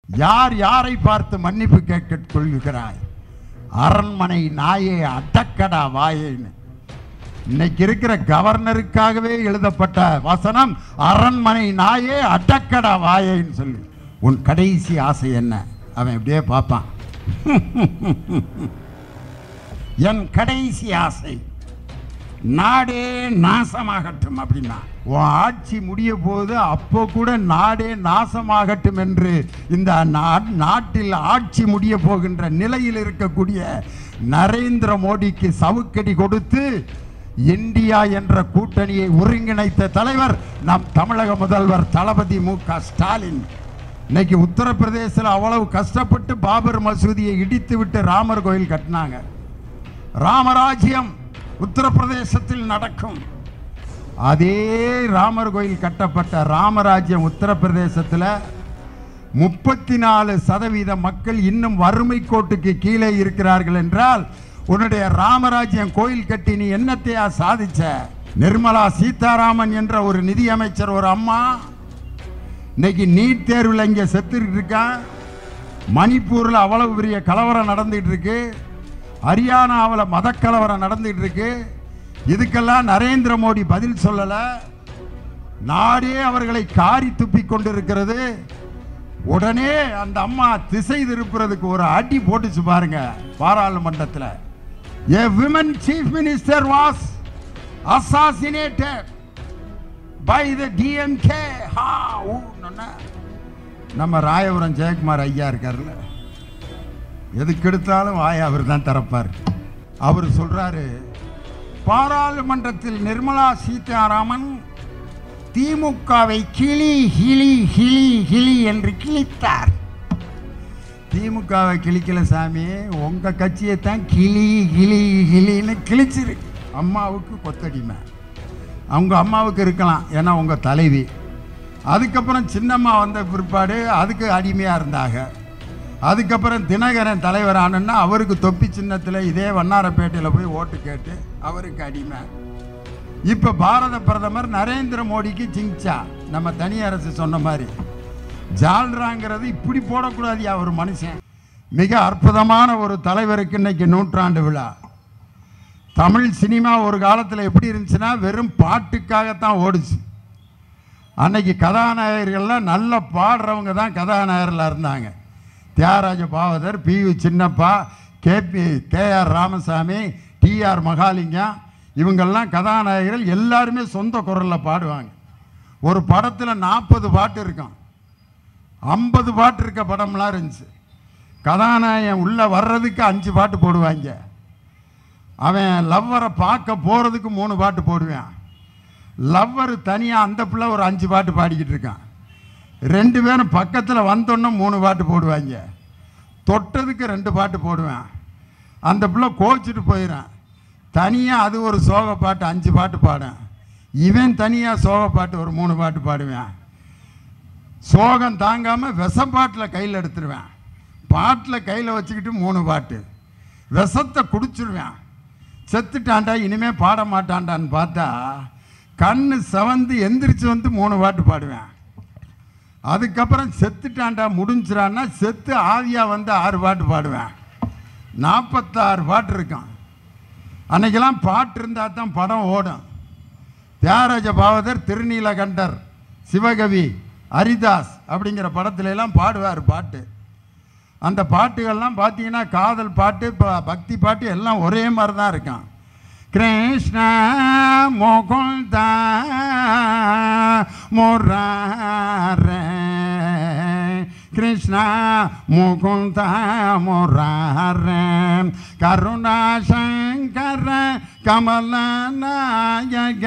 யார் யாரை பார்த்து மன்னிப்பு கேட்க கொள்கிறாய் அரண்மனை நாயே அடக்கடா வாயேன்னு இன்னைக்கு இருக்கிற கவர்னருக்காகவே எழுதப்பட்ட வசனம் அரண்மனை நாயே அடக்கடா வாயேன்னு சொல்லி உன் கடைசி ஆசை என்ன அவன் இப்படியே பார்ப்பான் என் கடைசி ஆசை நாடே நாசமாகட்டும் அப்படின்னா உன் ஆட்சி முடிய போது அப்போ கூட நாடே நாசமாகட்டும் என்று இந்த நா- நாட்டில் ஆட்சி முடிய போகின்ற நிலையில் இருக்கக்கூடிய நரேந்திர மோடிக்கு சவுக்கடி கொடுத்து இந்தியா என்ற கூட்டணியை ஒருங்கிணைத்த தலைவர் நம் தமிழக முதல்வர் தளபதி மு க ஸ்டாலின் இன்னைக்கு உத்தரப்பிரதேசத்தில் அவ்வளவு கஷ்டப்பட்டு பாபர் மசூதியை இடித்து விட்டு ராமர் கோயில் கட்டினாங்க ராமராஜ்யம் உத்தரப்பிரதேசத்தில் நடக்கும் அதே ராமர் கோயில் கட்டப்பட்ட ராமராஜ்யம் உத்தரப்பிரதேசத்தில் முப்பத்தி நாலு சதவீத மக்கள் இன்னும் வறுமை கோட்டுக்கு கீழே இருக்கிறார்கள் என்றால் உன்னுடைய ராமராஜ்யம் கோயில் கட்டி நீ என்னத்தையா சாதிச்ச நிர்மலா சீதாராமன் என்ற ஒரு நிதியமைச்சர் ஒரு அம்மா இன்னைக்கு நீட் தேர்வில் இங்கே செத்துக்கிட்டு இருக்கான் மணிப்பூரில் அவ்வளவு பெரிய கலவரம் நடந்துகிட்டு இருக்கு ஹரியானாவில் மதக்கலவரம் நடந்துகிட்டு இருக்கு இதுக்கெல்லாம் நரேந்திர மோடி பதில் சொல்லலை நாடே அவர்களை காரி துப்பி கொண்டிருக்கிறது உடனே அந்த அம்மா திசை திருப்புறதுக்கு ஒரு அடி போட்டுச்சு பாருங்க பாராளுமன்றத்தில் A women chief minister was assassinated by the DMK. ஹா, ஊன்னு நம்ம ராயபுரம் ஜெயக்குமார் ஐயா இருக்கார்ல எதுக்கு எடுத்தாலும் வாய் அவர் தான் திறப்பார் அவர் சொல்றாரு பாராளுமன்றத்தில் நிர்மலா சீதாராமன் திமுகவை கிளி கிளி கிளி கிளி என்று கிழித்தார் திமுகவை கிழிக்கல சாமி உங்க கட்சியை தான் கிளி கிளி கிளின்னு கிழிச்சிருக்கு அம்மாவுக்கு கொத்தடிமை அவங்க அம்மாவுக்கு இருக்கலாம் ஏன்னா உங்க தலைவி அதுக்கப்புறம் சின்னம்மா வந்த பிற்பாடு அதுக்கு அடிமையாக இருந்தாங்க அதுக்கப்புறம் தினகரன் தலைவர் ஆனன்னா அவருக்கு தொப்பி சின்னத்தில் இதே வண்ணாரப்பேட்டையில் போய் ஓட்டு கேட்டு அவருக்கு அடிமை இப்போ பாரத பிரதமர் நரேந்திர மோடிக்கு ஜிங்சா நம்ம தனி அரசு சொன்ன மாதிரி ஜால்ராங்கிறது இப்படி போடக்கூடாது ஒரு மனுஷன் மிக அற்புதமான ஒரு தலைவருக்கு இன்னைக்கு நூற்றாண்டு விழா தமிழ் சினிமா ஒரு காலத்தில் எப்படி இருந்துச்சுன்னா வெறும் பாட்டுக்காகத்தான் ஓடுச்சு அன்னைக்கு கதாநாயகர்கள்லாம் நல்ல பாடுறவங்க தான் கதாநாயகர்களாக இருந்தாங்க Thyagaraja Bhagavathar P U Chinnappa KB KR Ramasamy TR Mahalingam இவங்கெல்லாம் கதாநாயகர்கள் எல்லாருமே சொந்த குரலில் பாடுவாங்க ஒரு படத்தில் நாற்பது பாட்டு இருக்கும் ஐம்பது பாட்டு இருக்க படம்லாம் இருந்துச்சு கதாநாயகன் உள்ளே வர்றதுக்கு அஞ்சு பாட்டு போடுவாங்க அவன் லவ்வரை பார்க்க போகிறதுக்கு மூணு பாட்டு போடுவான் லவ்வர் தனியாக அந்த பிள்ளை ஒரு அஞ்சு பாட்டு பாடிக்கிட்டு இருக்கான் ரெண்டு பேரும் பக்கத்தில் வந்தோன்னே மூணு பாட்டு போடுவாங்க தொட்டதுக்கு ரெண்டு பாட்டு போடுவேன் அந்த பிள்ளை கோச்சிட்டு போயிடும் தனியாக அது ஒரு சோக பாட்டு அஞ்சு பாட்டு பாடும் இவன் தனியாக சோக பாட்டு ஒரு மூணு பாட்டு பாடுவேன் சோகம் தாங்காமல் விஷப்பாட்டில் கையில் எடுத்துருவேன் பாட்டில் கையில் வச்சுக்கிட்டு மூணு பாட்டு விஷத்தை குடிச்சிருவேன் செத்துட்டான்டா இனிமே பாட மாட்டான்டான்னு பார்த்தா கண்ணு செவந்து எந்திரிச்சு வந்து மூணு பாட்டு பாடுவேன் அதுக்கப்புறம் செத்துட்டான்டா முடிஞ்சிரான்னா செத்து ஆவியா வந்து ஆறு பாட்டு பாடுவேன் நாற்பத்தாறு பாட்டு இருக்கும் அன்னைக்கெல்லாம் பாட்டு இருந்தால் தான் படம் ஓடும் தியாகராஜ பாவதர் திருநீலகண்டர் சிவகவி ஹரிதாஸ் அப்படிங்கிற படத்துல எல்லாம் பாடுவார் பாட்டு அந்த பாட்டுகள்லாம் பார்த்தீங்கன்னா காதல் பாட்டு ப- பக்தி பாட்டு எல்லாம் ஒரே மாதிரி தான் இருக்கும் கிருஷ்ண முகுந்தா முராரே கிருஷ்ண முகுந்த முராரே கருணாசங்கர கமலநாயக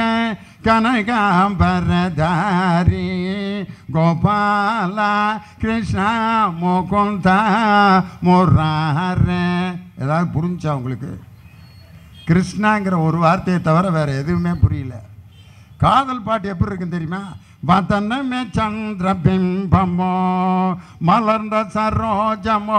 கனகாம்பரதாரி கோபால கிருஷ்ண முகுந்த முராரே ஏதாவது புரிஞ்சா உங்களுக்கு கிருஷ்ணாங்கிற ஒரு வார்த்தையை தவிர வேற எதுவுமே புரியல காதல் பாட்டு எப்படி இருக்குன்னு தெரியுமா வதனமே சந்திர பிம்பமோ மலர்ந்த சரோஜமோ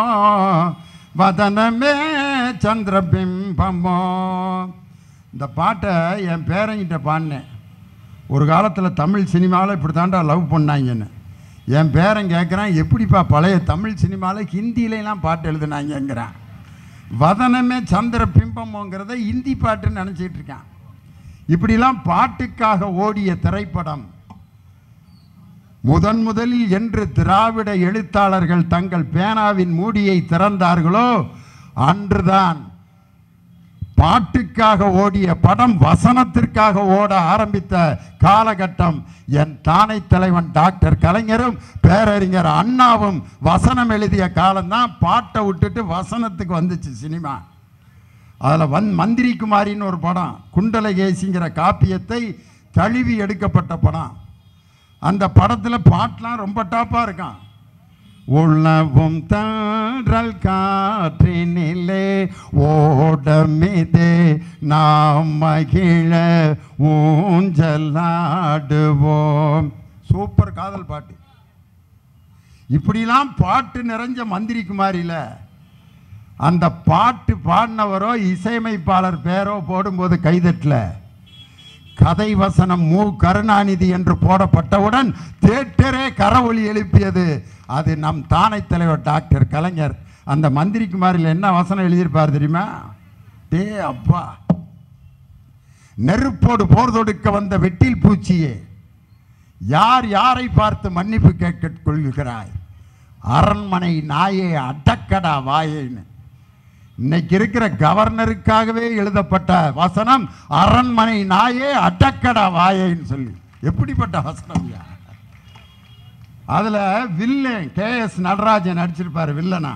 வதனமே சந்திர பிம்பமோ இந்த பாட்டை என் பேரங்கிட்ட பாடினேன் ஒரு காலத்தில் தமிழ் சினிமாவில் இப்படி தாண்டா லவ் பண்ணாங்கன்னு என் பேரன் கேட்குறான் எப்படிப்பா பழைய தமிழ் சினிமாவில் ஹிந்தியிலலாம் பாட்டு எழுதுனாங்கங்கிறான் வதனமே சந்திர பிம்பமோங்கிறத ஹிந்தி பாட்டுன்னு நினச்சிட்டு இருக்கான் இப்படிலாம் பாட்டுக்காக ஓடிய திரைப்படம் முதன் முதலில் என்று திராவிட எழுத்தாளர்கள் தங்கள் பேனாவின் மூடியை திறந்தார்களோ அன்றுதான் பாட்டுக்காக ஓடிய படம் வசனத்திற்காக ஓட ஆரம்பித்த காலகட்டம் என் தானை தலைவன் டாக்டர் கலைஞரும் பேரறிஞர் அண்ணாவும் வசனம் எழுதிய காலம்தான் பாட்டை விட்டுட்டு வசனத்துக்கு வந்துச்சு சினிமா அதில் வந் மந்திரி குமாரின்னு ஒரு படம் குண்டலகேசிங்கிற காப்பியத்தை தழுவி எடுக்கப்பட்ட படம் அந்த படத்தில் பாட்டெலாம் ரொம்ப டாப்பாக இருக்கான் உழவும் தாழல் காற்றினிலே ஓடமிதே நாம் மகிழ ஊஞ்சலாடுவோம் சூப்பர் காதல் பாட்டு இப்படிலாம் பாட்டு நிறைஞ்ச மந்திரி குமாரியில் அந்த பாட்டு பாடினவரோ இசையமைப்பாளர் பேரோ போடும்போது கைதட்டல கதை வசனம் மு கருணாநிதி என்று போடப்பட்டவுடன் தேட்டரே கரவொலி எழுப்பியது அது நம் தானை தலைவர் டாக்டர் கலைஞர் அந்த மந்திரி குமாரில் என்ன வசனம் எழுதியிருப்பார் தெரியுமா டே அப்பா நெருப்போடு போர் தொடுக்க வந்த வெட்டில் பூச்சியே யார் யாரை பார்த்து மன்னிப்பு கேட்க கொள்கிறாய் அரண்மனை நாயே அடக்கடா வாயேன்னு இன்னைக்கு இருக்கிற கவர்னருக்காகவே எழுதப்பட்ட வசனம் அரண்மனை நாயே அடக்கடா வாயேன்னு சொல்லி எப்படிப்பட்ட வசனம் யா அதுல வில்லன் கே எஸ் நடராஜன் நடிச்சிருப்பாரு வில்லனா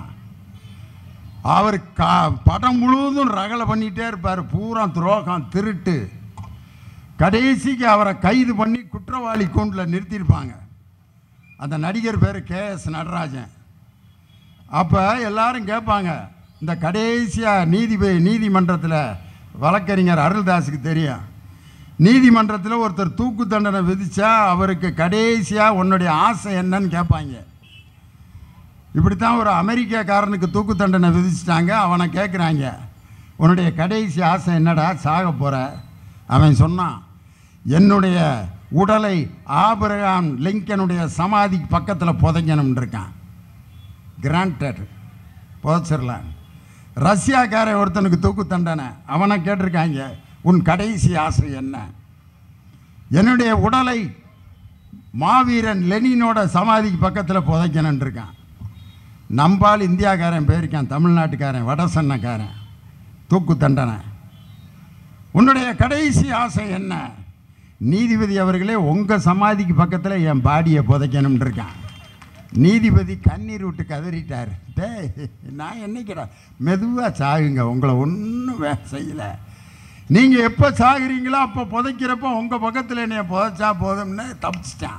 அவர் கா படம் முழுவதும் ரகலை பண்ணிட்டே இருப்பார் பூரா துரோகம் திருட்டு கடைசிக்கு அவரை கைது பண்ணி குற்றவாளி கூண்டில் நிறுத்தியிருப்பாங்க அந்த நடிகர் பேர் கே எஸ் நடராஜன் அப்போ எல்லாரும் கேட்பாங்க இந்த கடைசியாக நீதிபதி நீதிமன்றத்தில் வழக்கறிஞர் அருள்தாஸுக்கு தெரியும் நீதிமன்றத்தில் ஒருத்தர் தூக்கு தண்டனை விதிச்சா அவருக்கு கடைசியாக உன்னுடைய ஆசை என்னன்னு கேட்பாங்க இப்படித்தான் ஒரு அமெரிக்காக்காரனுக்கு தூக்கு தண்டனை விதிச்சிட்டாங்க அவனை கேட்குறாங்க உன்னுடைய கடைசி ஆசை என்னடா சாக போகிற அவன் சொன்னான் என்னுடைய உடலை ஆபிரகாம் லிங்கனுடைய சமாதி பக்கத்தில் புதைக்கணும்னு இருக்கான் கிராண்டட் புதைச்சிடலாம் ரஷ்யாக்காரன் ஒருத்தனுக்கு தூக்கு தண்டனை அவனை கேட்டிருக்காங்க உன் கடைசி ஆசை என்ன என்னுடைய உடலை மாவீரன் லெனினோட சமாதிக்கு பக்கத்தில் புதைக்கணும்னு இருக்கான் நம்பால் இந்தியாக்காரன் போயிருக்கான் தமிழ்நாட்டுக்காரன் வடசன்னக்காரன் தூக்கு தண்டனை உன்னுடைய கடைசி ஆசை என்ன நீதிபதி அவர்களே உங்கள் சமாதிக்கு பக்கத்தில் என் பாடியை புதைக்கணும்னு இருக்கான் நீதிபதி கண்ணீர் விட்டு கதறிட்டார் டேய் நான் என்னைக்கிறா மெதுவாக சாகுங்க உங்களை ஒன்றும் வே செய்யலை நீங்கள் எப்போ சாகுறீங்களோ அப்போ புதைக்கிறப்போ உங்கள் பக்கத்தில் என்னைய புதைச்சா போதும்னு தப்பிச்சிட்டான்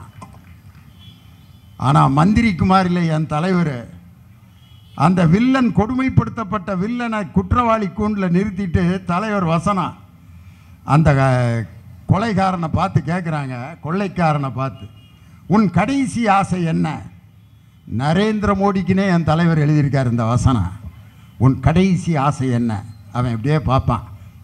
ஆனால் மந்திரி குமாரில் என் தலைவர் அந்த வில்லன் கொடுமைப்படுத்தப்பட்ட வில்லனை குற்றவாளி கூண்டில் நிறுத்திட்டு தலைவர் வசனம் அந்த அஹ், கொலைகாரனை பார்த்து கேட்குறாங்க கொள்ளைக்காரனை பார்த்து உன் கடைசி ஆசை என்ன நரேந்திர மோடிக்குனே என் தலைவர் எழுதியிருக்கார் இந்த வசனம் உன் கடைசி ஆசை என்ன அவன் இப்படியே பார்ப்பான்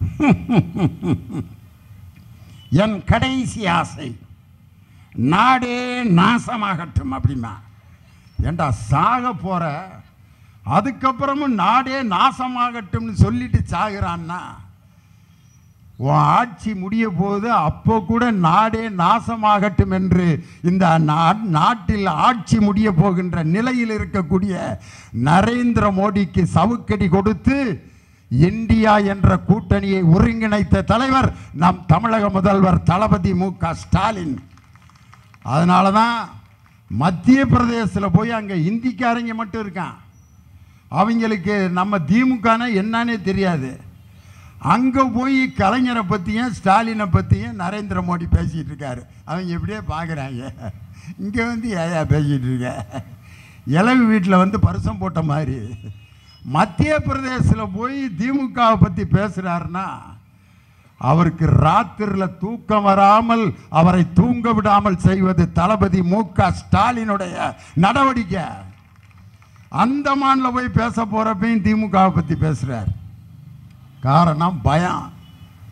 என் கடைசி ஆசை நாடே நாசமாகட்டும் அப்படிமா ஏண்டா சாக போற அதுக்கப்புறமும் நாடே நாசமாகட்டும்னு சொல்லிட்டு சாகுறான்னா உன் ஆட்சி முடிய போது அப்போ கூட நாடே நாசமாகட்டும் என்று இந்த நா- நாட்டில் ஆட்சி முடிய போகின்ற நிலையில் இருக்கக்கூடிய நரேந்திர மோடிக்கு சவுக்கடி கொடுத்து இந்தியா என்ற கூட்டணியை ஒருங்கிணைத்த தலைவர் நம் தமிழக முதல்வர் தளபதி மு க ஸ்டாலின் அதனால தான் மத்திய பிரதேசத்தில் போய் அங்கே இந்திக்காரங்க மட்டும் இருக்கான் அவங்களுக்கு நம்ம திமுகனா என்னன்னே தெரியாது அங்கே போய் கலைஞரை பற்றியும் ஸ்டாலினை பற்றியும் நரேந்திர மோடி பேசிகிட்டு இருக்காரு அவங்க எப்படியே பார்க்குறாங்க இங்கே வந்து ஏயா பேசிகிட்டு இருக்க இளவு வீட்டில் வந்து பரிசம் போட்ட மாதிரி மத்திய பிரதேசத்தில் போய் திமுகவை பற்றி பேசுகிறாருன்னா அவருக்கு ராத்திரியில் தூக்கம் வராமல் அவரை தூங்க விடாமல் செய்வது தளபதி மு க ஸ்டாலினுடைய நடவடிக்கை அந்தமான்ல போய் பேச போறப்பையும் திமுகவை பற்றி பேசுகிறார் காரணம் பயம்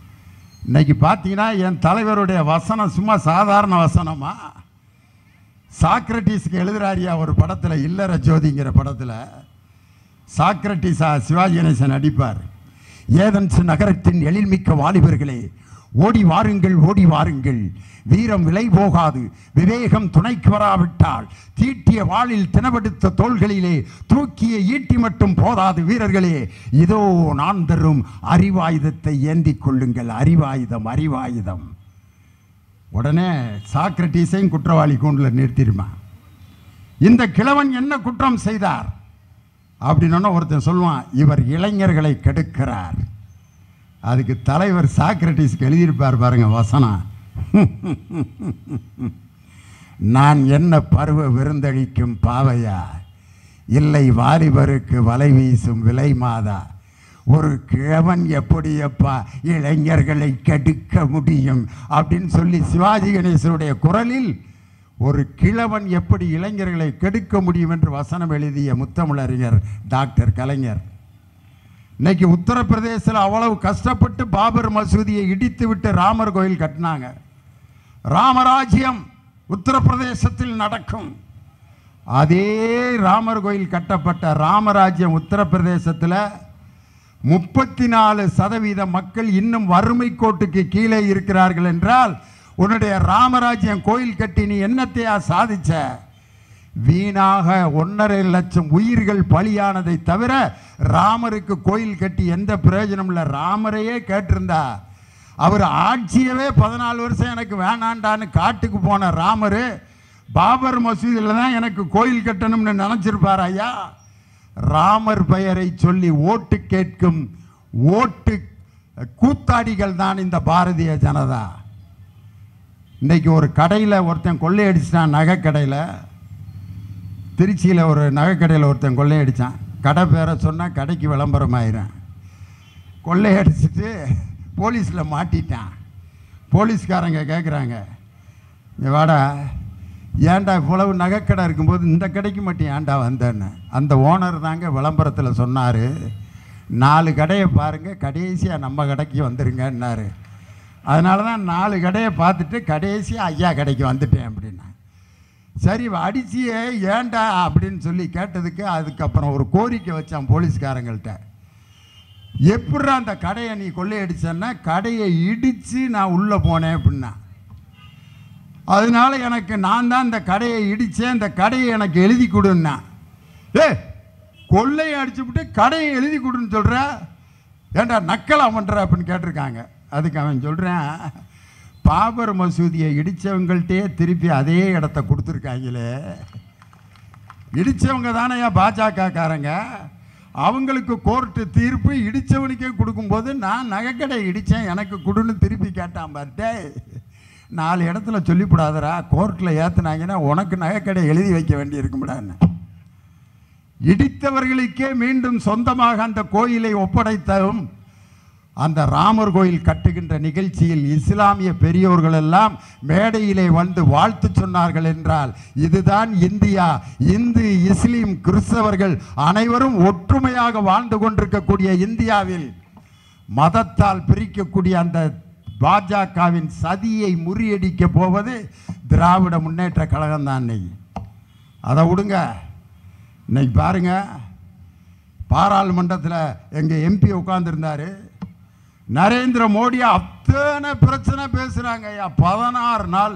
இன்னைக்கு பார்த்தீங்கன்னா என் தலைவருடைய வசனம் சும்மா சாதாரண வசனமா சாக்ரட்டிஸ்க்கு எழுதுறாரியா ஒரு படத்தில் இல்லற ஜோதிங்கிற படத்தில் சாக்ரட்டிஸா சிவாஜி கணேசன் நடிப்பார் ஏதென்ஸ் நகரத்தின் எழில்மிக்க வாலிபர்களே ஓடி வாருங்கள் ஓடி வாருங்கள் வீரம் விலை போகாது விவேகம் துணைக்கு வராவிட்டால் தீட்டிய வாளில் தினவெடுத்த தோள்களிலே தூக்கிய ஈட்டி மட்டும் போதாது வீரர்களே இதோ நான் தரும் அறிவாயுதத்தை ஏந்திக் கொள்ளுங்கள் அறிவாயுதம் அறிவாயுதம் உடனே சாக்ரட்டிஸையும் குற்றவாளி கூண்டில் நிறுத்திடுமா இந்த கிழவன் என்ன குற்றம் செய்தார் அப்படின்னு ஒருத்தன் சொல்லுவான் இவர் இளைஞர்களை கெடுக்கிறார் அதுக்கு தலைவர் சாக்ரட்டிஸ்க்கு எழுதியிருப்பார் பாருங்க வசனம் நான் என்ன பருவ விருந்தளிக்கும் பாவையா இல்லை வாலிபருக்கு வலை வீசும் விலை மாதா ஒரு கிழவன் எப்படியப்பா இளைஞர்களை கெடுக்க முடியும் அப்படின்னு சொல்லி சிவாஜி கணேசனுடைய குரலில் ஒரு கிழவன் எப்படி இளைஞர்களை கெடுக்க முடியும் என்று வசனம் எழுதிய முத்தமிழறிஞர் டாக்டர் கலைஞர் இன்னைக்கு உத்தரப்பிரதேசத்தில் அவ்வளவு கஷ்டப்பட்டு பாபர் மசூதியை இடித்து விட்டு ராமர் கோயில் கட்டினாங்க ராமராஜ்யம் உத்தரப்பிரதேசத்தில் நடக்கும் அதே ராமர் கோயில் கட்டப்பட்ட ராமராஜ்யம் உத்தரப்பிரதேசத்தில் முப்பத்தி நாலு சதவீத மக்கள் இன்னும் வறுமை கோட்டுக்கு கீழே இருக்கிறார்கள் என்றால் உன்னுடைய ராமராஜ்யம் கோயில் கட்டி நீ என்னத்தையா சாதிச்ச வீணாக ஒன்றரை லட்சம் உயிர்கள் பலியானதை தவிர ராமருக்கு கோயில் கட்டி எந்த பிரயோஜனம் இல்லை ராமரையே கேட்டிருந்தா அவர் ஆட்சியவே பதினாலு வருஷம் எனக்கு வேணாண்டான்னு காட்டுக்கு போன ராமர் பாபர் மசூதியில் தான் எனக்கு கோயில் கட்டணும்னு நினச்சிருப்பார் ஐயா ராமர் பெயரை சொல்லி ஓட்டு கேட்கும் ஓட்டு கூத்தாடிகள் தான் இந்த பாரதிய ஜனதா இன்னைக்கு ஒரு கடையில் ஒருத்தன் கொள்ளையடிச்சிட்டான் நகை கடையில் திருச்சியில் ஒரு நகை கடையில் ஒருத்தன் கொள்ளையடிச்சான் கடை பேரை சொன்னால் கடைக்கு விளம்பரம் ஆயிரும் கொள்ளையடிச்சிட்டு போலீஸில் மாட்டிட்டான் போலீஸ்காரங்க கேட்குறாங்க "இங்க வாடா ஏன்டா இவ்வளவு நகைக்கடை இருக்கும்போது இந்த கடைக்கு மட்டும் ஏன்டா வந்தேன்னு அந்த ஓனர் தாங்க விளம்பரத்தில் சொன்னார் நாலு கடையை பாருங்கள் கடைசியாக நம்ம கடைக்கு வந்துருங்கன்னாரு அதனால தான் நாலு கடையை பார்த்துட்டு கடைசியாக ஐயா கடைக்கு வந்துட்டேன் அப்படின்னா சரி அடிச்சியே ஏன்டா அப்படின்னு சொல்லி கேட்டதுக்கு அதுக்கப்புறம் ஒரு கோரிக்கை வச்சான் போலீஸ்காரங்கள்ட்ட எப்படிடா அந்த கடையை நீ கொள்ளையடிச்சேன்னா கடையை இடித்து நான் உள்ளே போனேன் அப்படின்னா அதனால எனக்கு நான் தான் இந்த கடையை இடித்தேன் இந்த கடையை எனக்கு எழுதி கொடுன்னா ஏ கொள்ளையை அடிச்சுவிட்டு கடையை எழுதி கொடுன்னு சொல்கிற ஏன்டா நக்கலா பண்ணுற அப்படின்னு கேட்டிருக்காங்க அதுக்கு அவன் சொல்கிறேன் பாபர் மசூதியை இடித்தவங்கள்ட்டே திருப்பி அதே இடத்த கொடுத்துருக்காங்களே இடித்தவங்க தானேயா பாஜகக்காரங்க அவங்களுக்கு கோர்ட்டு தீர்ப்பு இடித்தவனுக்கே கொடுக்கும்போது நான் நகைக்கடை இடித்தேன் எனக்கு கொடுன்னு திருப்பி கேட்டான் பார்த்தே நாலு இடத்துல சொல்லிவிடாதரா கோர்ட்டில் ஏற்றுனாங்கன்னா உனக்கு நகைக்கடை எழுதி வைக்க வேண்டி இருக்கும்டான்னு இடித்தவர்களுக்கே மீண்டும் சொந்தமாக அந்த கோயிலை ஒப்படைத்ததும் அந்த ராமர் கோயில் கட்டுகின்ற நிகழ்ச்சியில் இஸ்லாமிய பெரியோர்கள் எல்லாம் மேடையிலே வந்து வாழ்த்து சொன்னார்கள் என்றால் இதுதான் இந்தியா இந்து இஸ்லீம் கிறிஸ்தவர்கள் அனைவரும் ஒற்றுமையாக வாழ்ந்து கொண்டிருக்கக்கூடிய இந்தியாவில் மதத்தால் பிரிக்கக்கூடிய அந்த பாஜகவின் சதியை முறியடிக்க போவது திராவிட முன்னேற்ற கழகம் தான் இன்னைக்கு அதை விடுங்க இன்னைக்கு பாருங்க பாராளுமன்றத்தில் எங்கள் எம்பி உட்காந்துருந்தாரு நரேந்திர மோடி அத்தனை பிரச்சனை பேசுகிறாங்க ஐயா பதினாறு நாள்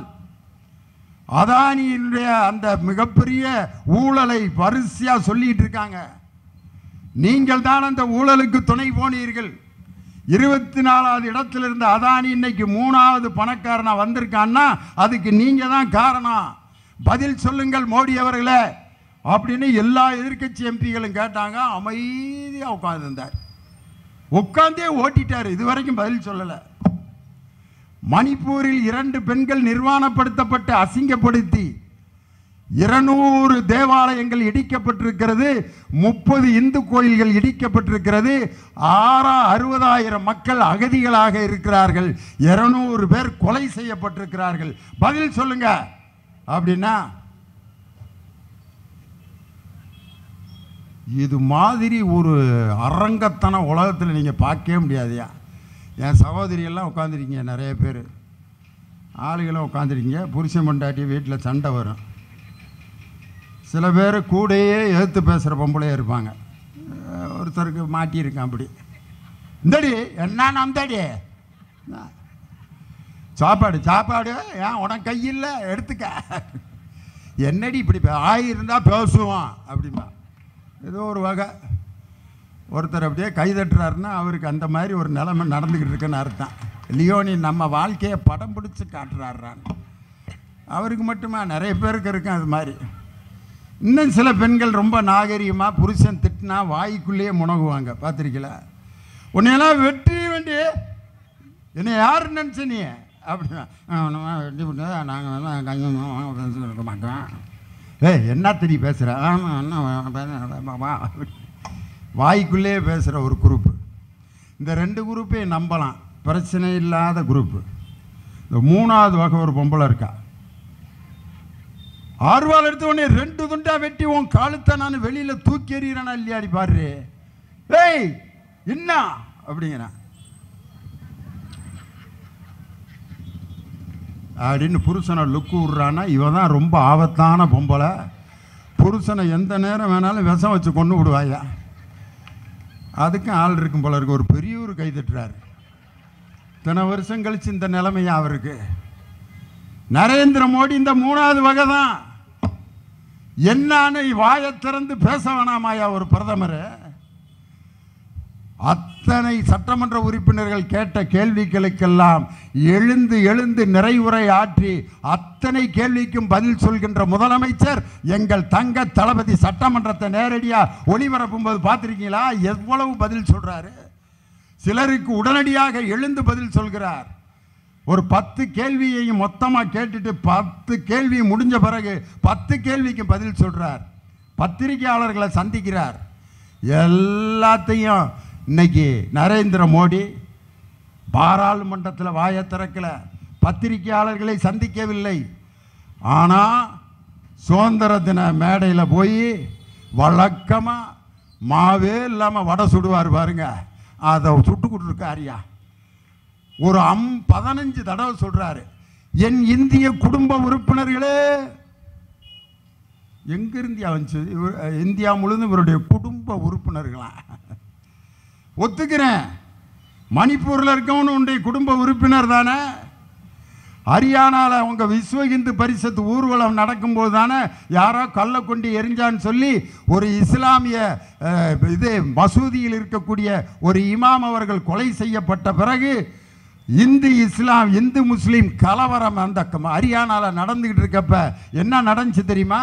அதானியினுடைய அந்த மிகப்பெரிய ஊழலை வரிசையாக சொல்லிட்டு இருக்காங்க நீங்கள் தான் அந்த ஊழலுக்கு துணை போனீர்கள் இருபத்தி நாலாவது இடத்துல இருந்த அதானி இன்னைக்கு மூணாவது பணக்காரனா வந்திருக்கான்னா அதுக்கு நீங்கள் தான் காரணம் பதில் சொல்லுங்கள் மோடி அவர்களே அப்படின்னு எல்லா எதிர்க்கட்சி எம்பிகளும் கேட்டாங்க அமைதியாக உட்கார்ந்திருந்தார் உட்காந்தே ஓட்டிட்டார் இது வரைக்கும் பதில் சொல்லலை மணிப்பூரில் இரண்டு பெண்கள் நிர்வாணப்படுத்தப்பட்டு அசிங்கப்படுத்தி இருநூறு தேவாலயங்கள் இடிக்கப்பட்டிருக்கிறது முப்பது இந்து கோயில்கள் இடிக்கப்பட்டிருக்கிறது ஆறா அறுபதாயிரம் மக்கள் அகதிகளாக இருக்கிறார்கள் இருநூறு பேர் கொலை செய்யப்பட்டிருக்கிறார்கள் பதில் சொல்லுங்க அப்படின்னா இது மாதிரி ஒரு அரங்கத்தன உலகத்தில் நீங்கள் பார்க்கவே முடியாதுயா என் சகோதரியெல்லாம் உட்காந்துருக்கீங்க நிறைய பேர் ஆளுகளும் உட்காந்துருக்கீங்க புருஷன் பொண்டாட்டி வீட்டில் சண்டை வரும் சில பேர் கூடயே எதிர்த்து பேசுகிற பொம்பளையே இருப்பாங்க அஹ் ஒருத்தருக்கு மாட்டியிருக்கான் அப்படி இந்தடி என்ன நந்தடி சாப்பாடு சாப்பாடு ஏன் உனக்கு கையில் எடுத்துக்க என்னடி இப்படி பே- ஆயிருந்தா பேசுவான் அப்படிமா ஏதோ ஒரு வகை ஒருத்தர் அப்படியே கை தட்டுறாருன்னா அவருக்கு அந்த மாதிரி ஒரு நிலைமை நடந்துக்கிட்டு இருக்குன்னு அர்த்தம் லியோனி நம்ம வாழ்க்கையை படம் பிடிச்சி காட்டுறாருறான்னு அவருக்கு மட்டுமா நிறைய பேருக்கு இருக்கும் அது மாதிரி இன்னும் சில பெண்கள் ரொம்ப நாகரிகமாக புருஷன் திட்டினா வாய்க்குள்ளேயே முனகுவாங்க பார்த்துருக்கீங்களா உன்னையெல்லாம் வெற்றி வேண்டி என்னை யார் நினச்ச நீ அப்படின்னா வெட்டி விட்டு நாங்கள் கஞ்சி இருக்க மாட்டோம் ஏய் என்ன தெரிய பேசுகிற ஆமாம் என்ன வாய்க்குள்ளேயே பேசுகிற ஒரு குரூப்பு இந்த ரெண்டு குரூப்பையும் நம்பலாம் பிரச்சனை இல்லாத குரூப்பு இந்த மூணாவது வகை ஒரு பொம்பளை இருக்கா ஆர்வால் எடுத்த உடனே ரெண்டு துண்டா வெட்டி உன் காலத்தை நான் வெளியில தூக்கி எறிகிறேனா இல்லையாடி பாரு ஏய் என்ன அப்படிங்கிறான் அப்படின்னு புருஷனை லுக்கு விட்றான்னா இவன் தான் ரொம்ப ஆபத்தான பொம்பளை புருஷனை எந்த நேரம் வேணாலும் விஷம் வச்சு கொண்டு விடுவாயா அதுக்கும் ஆள் இருக்கும் போல இருக்கு ஒரு பெரியவர் கை தட்டுறாரு இத்தனை வருஷம் கழிச்சு இந்த நிலைமையா அவருக்கு நரேந்திர மோடி இந்த மூணாவது வகை தான் என்னான்னு வாயை திறந்து பேச வேணாமாயா ஒரு பிரதமர் அத்தனை சட்டமன்ற உறுப்பினர்கள் கேட்ட கேள்விகளுக்கெல்லாம் எழுந்து எழுந்து நிறைவுரை ஆற்றி அத்தனை கேள்விக்கும் பதில் சொல்கின்ற முதலமைச்சர் எங்கள் தங்க தளபதி சட்டமன்றத்தை நேரடியாக ஒளிபரப்பும் போது பார்த்துருக்கீங்களா எவ்வளவு பதில் சொல்றாரு சிலருக்கு உடனடியாக எழுந்து பதில் சொல்கிறார் ஒரு பத்து கேள்வியையும் மொத்தமாக கேட்டுட்டு பத்து கேள்வி முடிஞ்ச பிறகு பத்து கேள்விக்கு பதில் சொல்றார் பத்திரிகையாளர்களை சந்திக்கிறார் எல்லாத்தையும் இன்னைக்கு நரேந்திர மோடி பாராளுமன்றத்தில் வாயை திறக்கல பத்திரிகையாளர்களை சந்திக்கவில்லை ஆனால் சுதந்திர தின மேடையில் போய் வழக்கமாக மாவே இல்லாமல் வடை சுடுவார் பாருங்க அதை சுட்டு கொடுத்துருக்காரியா ஒரு அம் பதினஞ்சு தடவை சொல்றாரு என் இந்திய குடும்ப உறுப்பினர்களே எங்க இந்தியா வந்துச்சு இவர், அஹ், இந்தியா முழுவதும் இவருடைய குடும்ப உறுப்பினர்களா ஒத்துக்கிறேன் மணிப்பூரில் இருக்கவனு உன்னுடைய குடும்ப உறுப்பினர் தானே ஹரியானாவில் அவங்க விஸ்வ இந்து பரிஷத்து ஊர்வலம் நடக்கும்போது தானே யாரோ கல்லை கொண்டு எரிஞ்சான்னு சொல்லி ஒரு இஸ்லாமிய அஹ், இது மசூதியில் இருக்கக்கூடிய ஒரு இமாம் அவர்கள் கொலை செய்யப்பட்ட பிறகு இந்து இஸ்லாம் இந்து முஸ்லீம் கலவரம் அந்த க- ஹரியானாவில் நடந்துக்கிட்டு இருக்கப்ப என்ன நடந்துச்சு தெரியுமா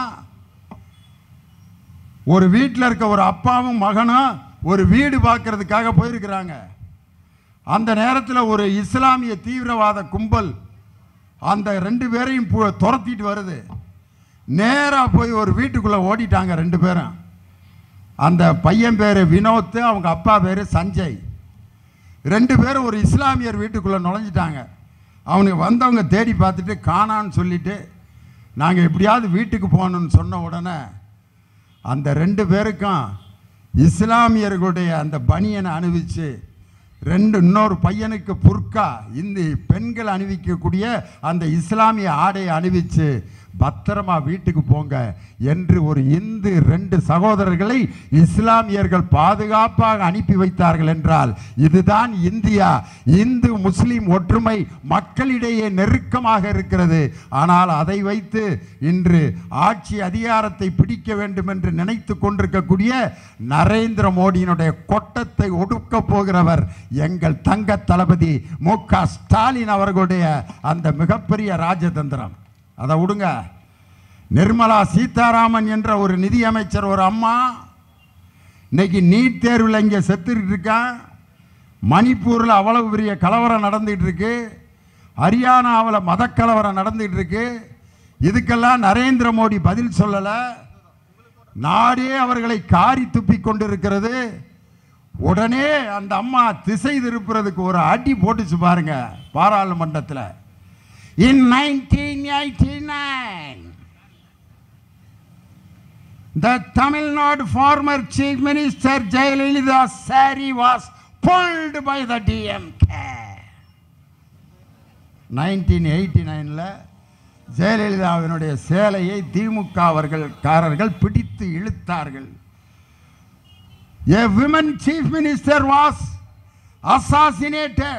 ஒரு வீட்டில் இருக்க ஒரு அப்பாவும் மகனும் ஒரு வீடு பார்க்கறதுக்காக போயிருக்கிறாங்க அந்த நேரத்தில் ஒரு இஸ்லாமிய தீவிரவாத கும்பல் அந்த ரெண்டு பேரையும் பு- துரத்திட்டு வருது நேராக போய் ஒரு வீட்டுக்குள்ளே ஓடிட்டாங்க ரெண்டு பேரும் அந்த பையன் பேர் வினோத் அவங்க அப்பா பேர் சஞ்சய் ரெண்டு பேரும் ஒரு இஸ்லாமியர் வீட்டுக்குள்ளே நுழைஞ்சிட்டாங்க அவனுக்கு வந்தவங்க தேடி பார்த்துட்டு காணான்னு சொல்லிட்டு நாங்கள் எப்படியாவது வீட்டுக்கு போகணும்னு சொன்ன உடனே அந்த ரெண்டு பேருக்கும் இஸ்லாமியர்களுடைய அந்த பனியனை அணிவிச்சு ரெண்டு இன்னொரு பையனுக்கு புர்கா இந்த பெண்கள் அணிவிக்கக்கூடிய அந்த இஸ்லாமிய ஆடையை அணிவிச்சு பத்திரமா வீட்டுக்கு போங்க என்று ஒரு இந்து ரெண்டு சகோதரர்களை இஸ்லாமியர்கள் பாதுகாப்பாக அனுப்பி வைத்தார்கள் என்றால் இதுதான் இந்தியா இந்து முஸ்லிம் ஒற்றுமை மக்களிடையே நெருக்கமாக இருக்கிறது ஆனால் அதை வைத்து இன்று ஆட்சி அதிகாரத்தை பிடிக்க வேண்டும் என்று நினைத்து கொண்டிருக்கக்கூடிய நரேந்திர மோடியினுடைய கொட்டத்தை ஒடுக்க போகிறவர் எங்கள் தங்க தளபதி மு க ஸ்டாலின் அவர்களுடைய அந்த மிகப்பெரிய ராஜதந்திரம் அதை விடுங்க நிர்மலா சீதாராமன் என்ற ஒரு நிதியமைச்சர் ஒரு அம்மா இன்னைக்கு நீட் தேர்வில் இங்கே செத்துக்கிட்டு இருக்கான் மணிப்பூரில் அவ்வளவு பெரிய கலவரம் நடந்துகிட்டு இருக்கு ஹரியானாவில் மதக்கலவரம் நடந்துகிட்டு இருக்கு இதுக்கெல்லாம் நரேந்திர மோடி பதில் சொல்லலை நாடே அவர்களை காரி துப்பி கொண்டிருக்கிறது உடனே அந்த அம்மா திசை திருப்புறதுக்கு ஒரு அடி போட்டுச்சு பாருங்க பாராளுமன்றத்தில் in nineteen eighty nine The Tamil Nadu former Chief Minister Jayalalitha's saree was pulled by the DMK. Nineteen eighty நைனில் ஜெயலலிதாவினுடைய சேலையை திமுக அவர்கள் காரர்கள் பிடித்து இழுத்தார்கள் A women chief minister was assassinated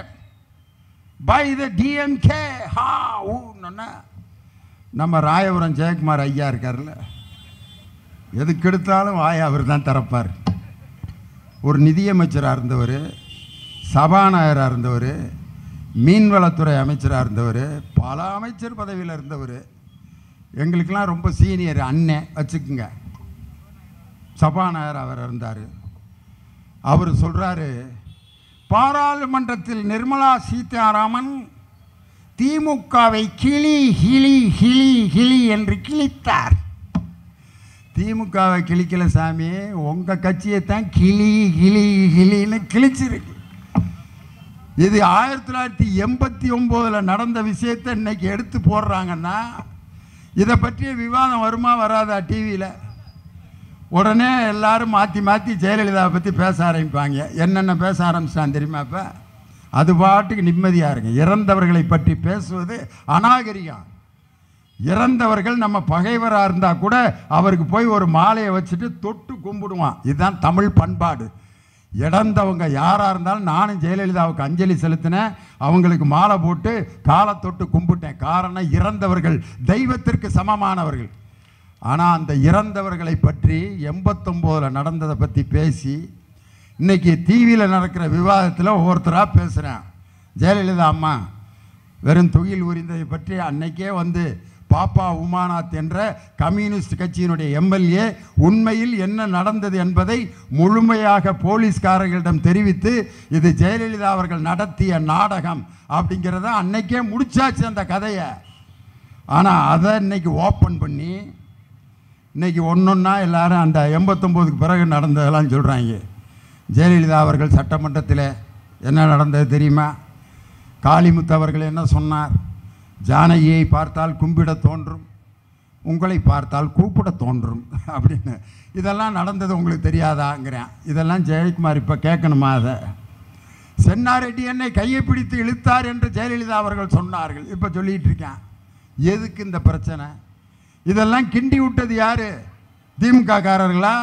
by the DMK. Ha, ஊன்னா நம்ம ராயபுரம் ஜெயக்குமார் ஐயா இருக்கார்ல எதுக்கு எடுத்தாலும் வாய் அவர் தான் திறப்பார் ஒரு நிதியமைச்சராக இருந்தவர் சபாநாயகராக இருந்தவர் மீன்வளத்துறை அமைச்சராக இருந்தவர் பல அமைச்சர் பதவியில் இருந்தவர் எங்களுக்கெல்லாம் ரொம்ப சீனியர் அண்ணன் வச்சுக்குங்க சபாநாயகர் அவர் இருந்தார் அவர் சொல்கிறாரு பாராளுமன்றத்தில் நிர்மலா சீதாராமன் திமுகவை கிளி கிளி கிளி கிளி என்று கிழித்தார் திமுகவை கிழிக்கல சாமி உங்கள் கட்சியை தான் கிளி கிளி கிளின்னு கிழிச்சிருக்கு இது ஆயிரத்தி தொள்ளாயிரத்தி எண்பத்தி ஒம்போதில் நடந்த விஷயத்தை இன்னைக்கு எடுத்து போடுறாங்கன்னா இதை பற்றிய விவாதம் வருமா வராதா டிவியில் உடனே எல்லாரும் மாற்றி மாற்றி ஜெயலலிதாவை பற்றி பேச ஆரம்பிப்பாங்க என்னென்ன பேச ஆரம்பிச்சான் தெரியுமா இப்போ அது பாட்டுக்கு நிம்மதியாக இருங்க இறந்தவர்களை பற்றி பேசுவது அநாகரிகம் இறந்தவர்கள் நம்ம பகைவராக இருந்தால் கூட அவருக்கு போய் ஒரு மாலையை வச்சுட்டு தொட்டு கும்பிடுவான் இதுதான் தமிழ் பண்பாடு இறந்தவங்க யாராக இருந்தாலும் நானும் ஜெயலலிதாவுக்கு அஞ்சலி செலுத்தினேன் அவங்களுக்கு மாலை போட்டு காலை தொட்டு கும்பிட்டேன் காரணம் இறந்தவர்கள் தெய்வத்திற்கு சமமானவர்கள் ஆனால் அந்த இறந்தவர்களை பற்றி எண்பத்தொம்போதில் நடந்ததை பற்றி பேசி இன்னைக்கு டிவியில் நடக்கிற விவாதத்தில் ஒவ்வொருத்தராக பேசுகிறேன் ஜெயலலிதா அம்மா வெறும் தொழில் உரிந்ததை பற்றி அன்னைக்கே வந்து பாப்பா உமாநாத் என்ற கம்யூனிஸ்ட் கட்சியினுடைய எம்எல்ஏ உண்மையில் என்ன நடந்தது என்பதை முழுமையாக போலீஸ்காரர்களிடம் தெரிவித்து இது ஜெயலலிதா அவர்கள் நடத்திய நாடகம் அப்படிங்கிறத அன்னைக்கே முடிச்சாச்சு அந்த கதையை ஆனால் அதை இன்னைக்கு ஓப்பன் பண்ணி இன்னைக்கு ஒன்றொன்னா எல்லாரும் அந்த எண்பத்தொம்போதுக்கு பிறகு நடந்ததெல்லாம் சொல்கிறாங்க ஜெயலலிதா அவர்கள் சட்டமன்றத்தில் என்ன நடந்தது தெரியுமா காளிமுத்து அவர்கள் என்ன சொன்னார் ஜானகியை பார்த்தால் கும்பிட தோன்றும் உங்களை பார்த்தால் கூப்பிட தோன்றும் அப்படின்னு இதெல்லாம் நடந்தது உங்களுக்கு தெரியாதாங்கிறேன் இதெல்லாம் ஜெயக்குமார் இப்போ கேட்கணுமா அதை சென்னாரெட்டி என்னை கையை பிடித்து இழுத்தார் என்று ஜெயலலிதா அவர்கள் சொன்னார்கள் இப்போ சொல்லிட்டு இருக்கேன் எதுக்கு இந்த பிரச்சனை இதெல்லாம் கிண்டி விட்டது யாரு திமுக காரர்களா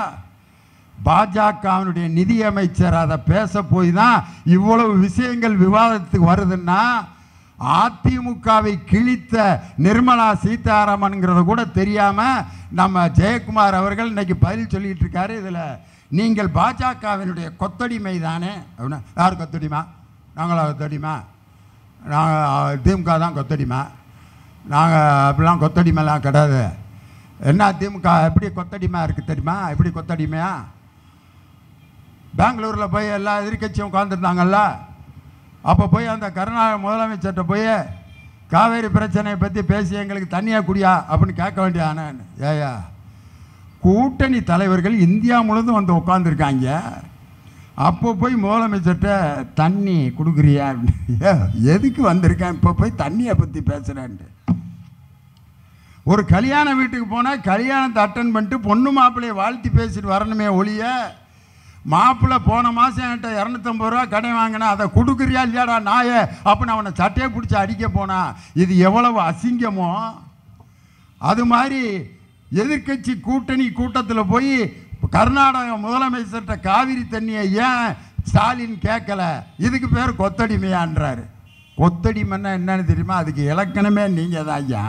பாஜகவினுடைய நிதியமைச்சர் அதை பேச போய் தான் இவ்வளவு விஷயங்கள் விவாதத்துக்கு வருதுன்னா அதிமுகவை கிழித்த நிர்மலா சீதாராமன்ங்கிறத கூட தெரியாம நம்ம ஜெயக்குமார் அவர்கள் இன்னைக்கு பதில் சொல்லிட்டு இருக்காரு இதில் நீங்கள் பாஜகவினுடைய கொத்தடிமை தானே அப்படின்னா யார் கொத்தடிமா நாங்களா கொத்தடிமா நாங்கள் திமுக தான் கொத்தடிமா நாங்கள் அப்படிலாம் கொத்தடிமைலாம் கிடையாது என்ன திமுக எப்படி கொத்தடிமையாக இருக்குது தெரியுமா எப்படி கொத்தடிமையா பெங்களூரில் போய் எல்லா எதிர்கட்சியும் உட்காந்துருந்தாங்கல்ல அப்போ போய் அந்த கருணாநிதி முதலமைச்சர்கிட்ட போய் காவேரி பிரச்சனையை பற்றி பேசி எங்களுக்கு தண்ணியாக குடியா அப்படின்னு கேட்க வேண்டியதானே ஏயா கூட்டணி தலைவர்கள் இந்தியா முழுதும் வந்து உட்காந்துருக்காங்க அப்போ போய் முதலமைச்சர்கிட்ட தண்ணி கொடுக்குறியா ஏ, எதுக்கு வந்திருக்கேன் இப்போ போய் தண்ணியை பற்றி பேசுகிறேன்ட்டு ஒரு கல்யாண வீட்டுக்கு போனால் கல்யாணத்தை அட்டன் பண்ணிட்டு பொண்ணு மாப்பிள்ளையை வாழ்த்தி பேசிட்டு வரணுமே ஒழிய மாப்பிள்ளை போன மாதம் என்கிட்ட இரநூத்தம்பது ரூபா கடை வாங்கினா அதை கொடுக்குறியா இல்லையாடா நாயே அப்படின்னு அவனை சட்டையை பிடிச்சி அடிக்க போனா இது எவ்வளவு அசிங்கமோ அது மாதிரி எதிர்க்கட்சி கூட்டணி கூட்டத்தில் போய் கர்நாடக முதலமைச்சர்கிட்ட காவிரி தண்ணியை ஏன் ஸ்டாலின் கேட்கல இதுக்கு பேர் கொத்தடிமையான்றாரு கொத்தடிமைன்னா என்னன்னு தெரியுமா அதுக்கு இலக்கணமே நீங்கள் தான் ஐயா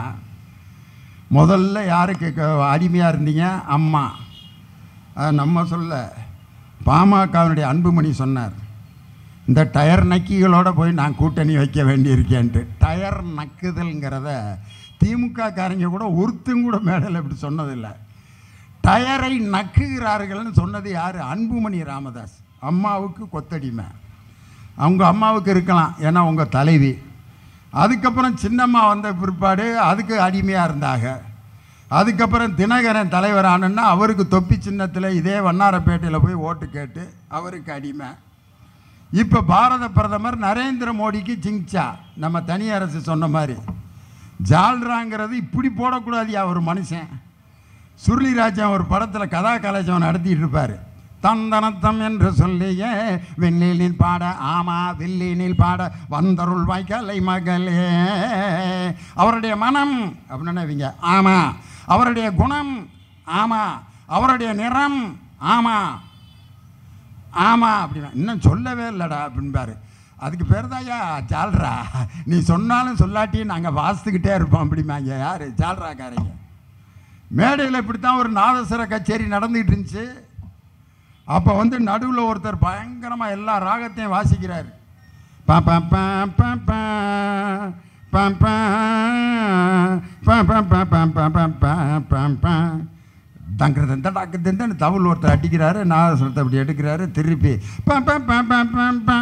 முதல்ல யாருக்கு க- அடிமையா இருந்தீங்க அம்மா அது நம்ம சொல்ல பாமகவினுடைய அன்புமணி சொன்னார் இந்த டயர் நக்கிகளோட போய் நான் கூட்டணி வைக்க வேண்டியிருக்கேன்ட்டு டயர் நக்குதல்ங்கிறத திமுக காரங்க கூட ஒருத்தங்க கூட மேடையில் இப்படி சொன்னதில்லை டயரை நக்குகிறார்கள்னு சொன்னது யார் அன்புமணி ராமதாஸ் அம்மாவுக்கு கொத்தடிமை அவங்க அம்மாவுக்கு இருக்கலாம் ஏன்னா உங்கள் தலைவி அதுக்கப்புறம் சின்னம்மா வந்த பிற்பாடு அதுக்கு அடிமையாக இருந்தாங்க அதுக்கப்புறம் தினகரன் தலைவர் ஆனோன்னா அவருக்கு தொப்பி சின்னத்தில் இதே வண்ணாரப்பேட்டையில் போய் ஓட்டு கேட்டு அவருக்கு அடிமை இப்போ பாரத பிரதமர் நரேந்திர மோடிக்கு ஜிங்சா நம்ம தனி அரசு சொன்ன மாதிரி ஜால்ராங்கிறது இப்படி போடக்கூடாதியா ஒரு மனுஷன் சுருளிராஜன் ஒரு படத்தில் கதா கலாச்சாரம் நடத்திட்டு இருப்பார் தந்தனத்தம் என்று சொல்லிய விண்ணிலில் பாட ஆமா வில்லினில் பாட வந்தருள் வாய்க்கலை மகளே அவருடைய மனம் அப்படின்னு இவங்க ஆமா அவருடைய குணம் ஆமா அவருடைய நிறம் ஆமா ஆமா அப்படின்னா இன்னும் சொல்லவே இல்லைடா அப்படின்பாரு அதுக்கு பேர் தாயா ஜால்ரா நீ சொன்னாலும் சொல்லாட்டியும் நாங்கள் வாசித்துக்கிட்டே இருப்போம் அப்படிம்பாங்க யார் ஜால்ராக்காரங்க மேடையில் இப்படித்தான் ஒரு நாதஸ்வர கச்சேரி நடந்துகிட்டு இருந்துச்சு அப்போ வந்து நடுவில் ஒருத்தர் பயங்கரமாக எல்லா ராகத்தையும் வாசிக்கிறார் பா பா பா பா பா பா பா பா பா பா பா பா பா பா பா பா தங்கிறது இந்த டாக்கு தின்னு தவுள் ஒருத்தர் அடிக்கிறாரு நாதஸ்வரத்தை அப்படி எடுக்கிறாரு திருப்பி பா பா பா பா பா பா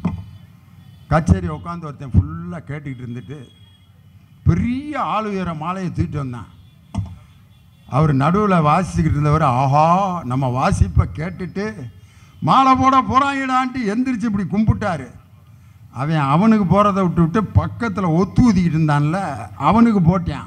கச்சேரி உட்காந்து ஒருத்தன் ஃபுல்லாக கேட்டுக்கிட்டு இருந்துட்டு பெரிய ஆள் உயர மாலையை தூக்கிட்டு வந்தான் அவர் நடுவில் வாசிச்சுக்கிட்டு இருந்தவர் ஆஹா நம்ம வாசிப்பை கேட்டுட்டு மாலை போட போகிறாங்கடான்ட்டு எந்திரிச்சு இப்படி கும்பிட்டாரு அவன் அவனுக்கு போகிறத விட்டு விட்டு பக்கத்தில் ஒத்து ஊதிக்கிட்டு இருந்தான்ல அவனுக்கு போட்டான்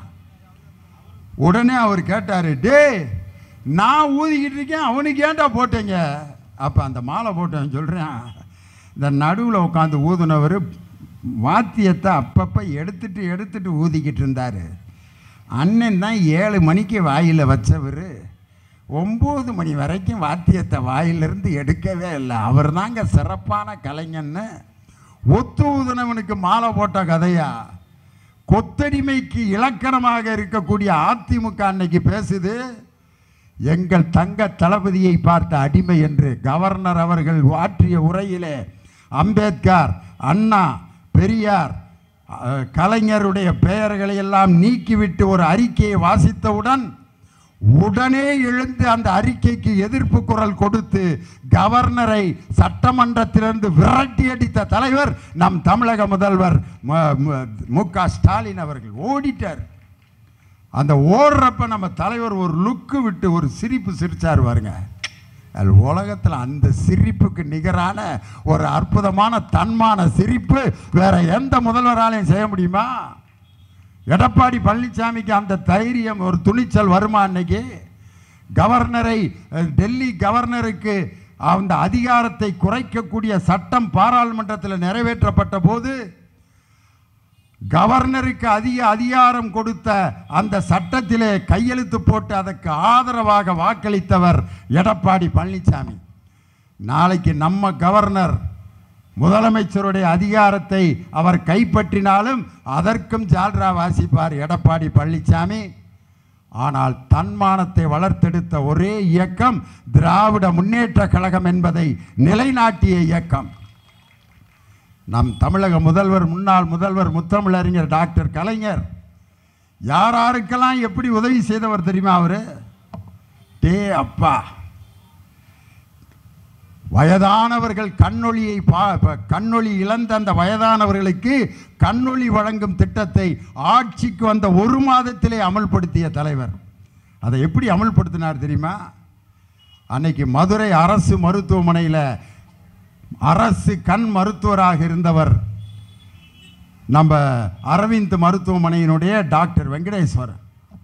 உடனே அவர் கேட்டார் டே நான் ஊதிக்கிட்டு இருக்கேன் அவனுக்கு ஏன்டா போட்டீங்க அப்போ அந்த மாலை போட்டவன் சொல்கிறேன் இந்த நடுவில் உட்காந்து ஊதுனவர் வாத்தியத்தை அப்பப்போ எடுத்துட்டு எடுத்துட்டு ஊதிக்கிட்டு இருந்தார் அண்ணன் தான் ஏழு மணிக்கு வாயில் வச்சவர் ஒம்பது மணி வரைக்கும் வாத்தியத்தை வாயிலிருந்து எடுக்கவே இல்லை அவர் தாங்க சிறப்பான கலைஞன்னு ஒத்து ஊதுனவனுக்கு மாலை போட்ட கதையா கொத்தடிமைக்கு இலக்கணமாக இருக்கக்கூடிய அதிமுக அன்னைக்கு பேசுது எங்கள் தங்க தளபதியை பார்த்த அடிமை என்று கவர்னர் அவர்கள் ஆற்றிய உரையிலே அம்பேத்கர் அண்ணா பெரியார் அஹ், கலைஞருடைய பெயர்களை எல்லாம் நீக்கிவிட்டு ஒரு அறிக்கையை வாசித்தவுடன் உடனே எழுந்து அந்த அறிக்கைக்கு எதிர்ப்பு குரல் கொடுத்து கவர்னரை சட்டமன்றத்திலிருந்து விரட்டி அடித்த தலைவர் நம் தமிழக முதல்வர் மு- மு- மு க ஸ்டாலின் அவர்கள் ஓடிட்டார் அந்த ஓடுறப்ப நம்ம தலைவர் ஒரு லுக்கு விட்டு ஒரு சிரிப்பு சிரிச்சார் பாருங்க அது உலகத்தில் அந்த சிரிப்புக்கு நிகரான ஒரு அற்புதமான தன்மான சிரிப்பு வேற எந்த முதல்வராலையும் செய்ய முடியுமா எடப்பாடி பழனிசாமிக்கு அந்த தைரியம் ஒரு துணிச்சல் வருமா அன்னைக்கு கவர்னரை அஹ், டெல்லி கவர்னருக்கு அந்த அதிகாரத்தை குறைக்கக்கூடிய சட்டம் பாராளுமன்றத்தில் நிறைவேற்றப்பட்ட போது கவர்னருக்கு அதிக அதிகாரம் கொடுத்த அந்த சட்டத்திலே கையெழுத்து போட்டு அதற்கு ஆதரவாக வாக்களித்தவர் எடப்பாடி பழனிசாமி நாளைக்கு நம்ம கவர்னர் முதலமைச்சருடைய அதிகாரத்தை அவர் கைப்பற்றினாலும் அதற்கும் ஜால்ரா வாசிப்பார் எடப்பாடி பழனிசாமி ஆனால் தன்மானத்தை வளர்த்தெடுத்த ஒரே இயக்கம் திராவிட முன்னேற்ற கழகம் என்பதை நிலைநாட்டிய இயக்கம் நம் தமிழக முதல்வர் முன்னாள் முதல்வர் முத்தமிழறிஞர் டாக்டர் கலைஞர் யார் யாருக்கெல்லாம் எப்படி உதவி செய்தவர் தெரியுமா அவரு டே அப்பா வயதானவர்கள் கண்ணொளியை பா ப- கண்ணொளி இழந்த அந்த வயதானவர்களுக்கு கண்ணொளி வழங்கும் திட்டத்தை ஆட்சிக்கு வந்த ஒரு மாதத்திலே அமல்படுத்திய தலைவர் அதை எப்படி அமல்படுத்தினார் தெரியுமா அன்னைக்கு மதுரை அரசு மருத்துவமனையில் அரசு கண் மருத்துவராக இருந்தவர் நம்ம அரவிந்த் மருத்துவமனையினுடைய டாக்டர் வெங்கடேஸ்வரன்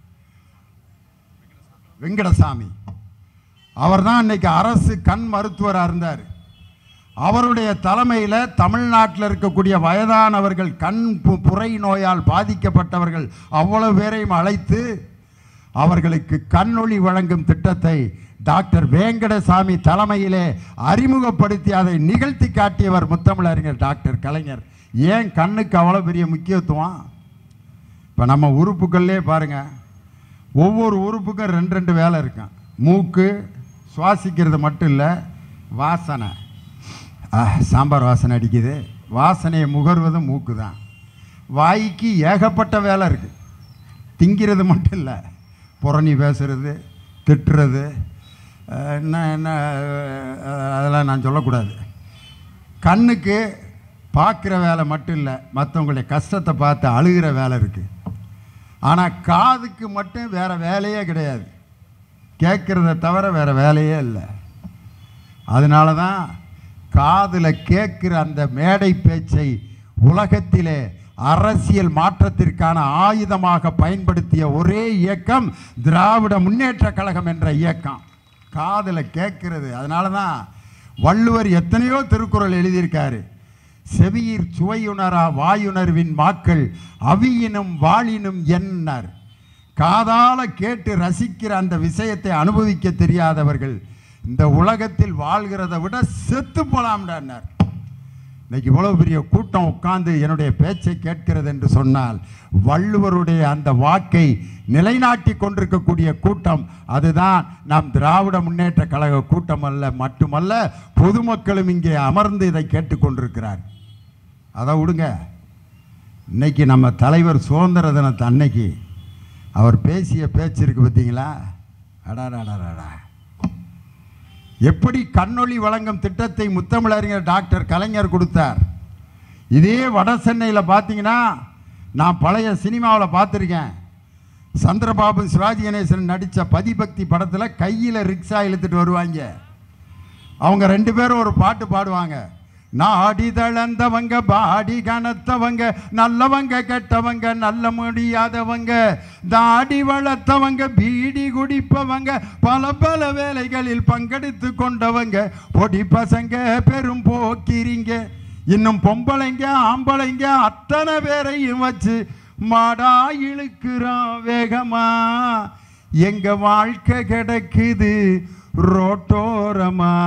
வெங்கடசாமி அவர் தான் இன்னைக்கு அரசு கண் மருத்துவராக இருந்தார் அவருடைய தலைமையில் தமிழ்நாட்டில் இருக்கக்கூடிய வயதானவர்கள் கண் பு- புரை நோயால் பாதிக்கப்பட்டவர்கள் அவ்வளவு பேரையும் அழைத்து அவர்களுக்கு கண்ணொளி வழங்கும் திட்டத்தை டாக்டர் வேங்கடசாமி தலைமையிலே அறிமுகப்படுத்தி அதை நிகழ்த்தி காட்டியவர் முத்தமிழறிஞர் டாக்டர் கலைஞர் ஏன் கண்ணுக்கு அவ்வளோ பெரிய முக்கியத்துவம் இப்போ நம்ம உறுப்புகள்லே பாருங்க ஒவ்வொரு உறுப்புக்கும் ரெண்டு ரெண்டு வேலை இருக்கும் மூக்கு சுவாசிக்கிறது மட்டும் இல்லை வாசனை ஆ, சாம்பார் வாசனை அடிக்குது வாசனையை முகர்வதும் மூக்கு தான் வாய்க்கு ஏகப்பட்ட வேலை இருக்குது திங்கிறது மட்டும் இல்லை புறணி பேசுறது திட்டுறது அஹ், என்ன என்ன அஹ், அதெல்லாம் நான் சொல்லக்கூடாது கண்ணுக்கு பார்க்குற வேலை மட்டும் இல்லை மற்றவங்களுடைய கஷ்டத்தை பார்த்து அழுகிற வேலை இருக்குது ஆனால் காதுக்கு மட்டும் வேறு வேலையே கிடையாது கேட்குறத தவிர வேறு வேலையே இல்லை அதனால தான் காதில் கேட்குற அந்த மேடை பேச்சை உலகத்திலே அரசியல் மாற்றத்திற்கான ஆயுதமாக பயன்படுத்திய ஒரே இயக்கம் திராவிட முன்னேற்ற கழகம் என்ற இயக்கம் காதில் கேட்கிறது அதனால தான் வள்ளுவர் எத்தனையோ திருக்குறள் எழுதியிருக்காரு செவியிற் சுவையுணரா வாயுணர்வின் மாக்கள் அவியினும் வாழினும் எண்ணர் காதால கேட்டு ரசிக்கிற அந்த விஷயத்தை அனுபவிக்க தெரியாதவர்கள் இந்த உலகத்தில் வாழ்கிறதை விட செத்து போலாம்டார் இன்னைக்கு இவ்வளவு பெரிய கூட்டம் உட்கார்ந்து என்னுடைய பேச்சை கேட்கிறது என்று சொன்னால் வள்ளுவருடைய அந்த வாக்கை நிலைநாட்டி கொண்டிருக்கக்கூடிய கூட்டம் அதுதான் நாம் திராவிட முன்னேற்ற கழக கூட்டம் அல்ல மட்டுமல்ல பொதுமக்களும் இங்கே அமர்ந்து இதை கேட்டுக்கொண்டிருக்கிறார் அதை விடுங்க இன்னைக்கு நம்ம தலைவர் சுதந்திர தினத்து அன்னைக்கு அவர் பேசிய பேச்சு இருக்கு பார்த்தீங்களா அடாடாடாடா எப்படி கண்ணொளி வழங்கும் திட்டத்தை முத்தமிழறிஞர் டாக்டர் கலைஞர் கொடுத்தார் இதே வட சென்னையில் பார்த்தீங்கன்னா நான் பழைய சினிமாவில் பார்த்துருக்கேன் சந்திரபாபு சிவாஜி கணேசன் நடித்த பதிபக்தி படத்தில் கையில் ரிக்ஷா இழுத்துட்டு வருவாங்க அவங்க ரெண்டு பேரும் ஒரு பாட்டு பாடுவாங்க நாடி தளர்ந்தவங்க பாடி கனத்தவங்க நல்லவங்க கெட்டவங்க நல்ல முடியாதவங்க தாடி வளர்த்தவங்க பீடி குடிப்பவங்க பல பல வேலைகளில் பங்கெடுத்து கொண்டவங்க பொடி பசங்க பெரும் போக்கிரிங்க இன்னும் பொம்பளைங்க ஆம்பளைங்க அத்தனை பேரையும் வச்சு மாடா இழுக்கிறோம் வேகமா எங்க வாழ்க்கை கிடக்குது ரோட்டோரமா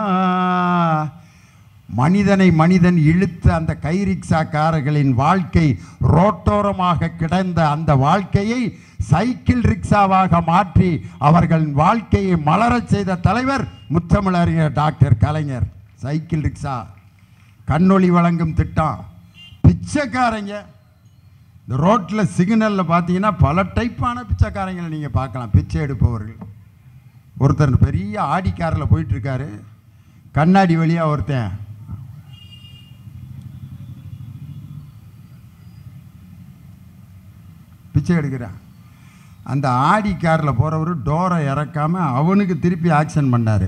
மனிதனை மனிதன் இழுத்த அந்த கைரிக்ஷாக்காரர்களின் வாழ்க்கை ரோட்டோரமாக கிடந்த அந்த வாழ்க்கையை சைக்கிள் ரிக்ஷாவாக மாற்றி அவர்களின் வாழ்க்கையை மலரச் செய்த தலைவர் முத்தமிழறிஞர் டாக்டர் கலைஞர் சைக்கிள் ரிக்ஷா கண்ணொளி வழங்கும் திட்டம் பிச்சைக்காரங்க இந்த ரோட்டில் சிக்னலில் பார்த்தீங்கன்னா பல டைப்பான பிச்சைக்காரங்களை நீங்கள் பார்க்கலாம் பிச்சை எடுப்பவர்கள் ஒருத்தர் பெரிய ஆடி காரில் போயிட்டுருக்காரு கண்ணாடி வழியாக ஒருத்தன் பிச்சை எடுக்கிறான் அந்த ஆடி காரில் போகிறவர் டோரை இறக்காம அவனுக்கு திருப்பி ஆக்ஷன் பண்ணார்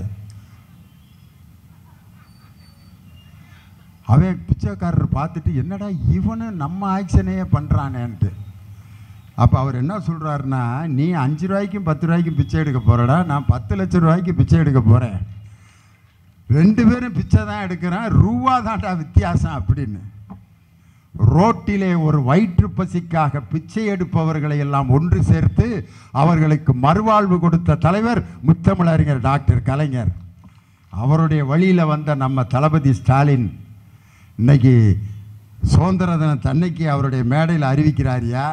அவன் பிச்சைக்காரர் பார்த்துட்டு என்னடா இவனு நம்ம ஆக்ஷனையே பண்ணுறானேன்ட்டு அப்போ அவர் என்ன சொல்கிறாருன்னா நீ அஞ்சு ரூபாய்க்கும் பத்து ரூபாய்க்கும் பிச்சை எடுக்க போகிறடா நான் பத்து லட்ச ரூபாய்க்கு பிச்சை எடுக்க போகிறேன் ரெண்டு பேரும் பிச்சை தான் எடுக்கிறேன் ரூபா தான்டா வித்தியாசம் அப்படின்னு ரோட்டிலே ஒரு வயிற்று பசிக்காக பிச்சை எடுப்பவர்களை எல்லாம் ஒன்று சேர்த்து அவர்களுக்கு மறுவாழ்வு கொடுத்த தலைவர் முத்தமிழறிஞர் டாக்டர் கலைஞர் அவருடைய வழியில் வந்த நம்ம தளபதி ஸ்டாலின் இன்னைக்கு சுதந்திர தினத்தன்னைக்கு அவருடைய மேடையில் அறிவிக்கிறாரியா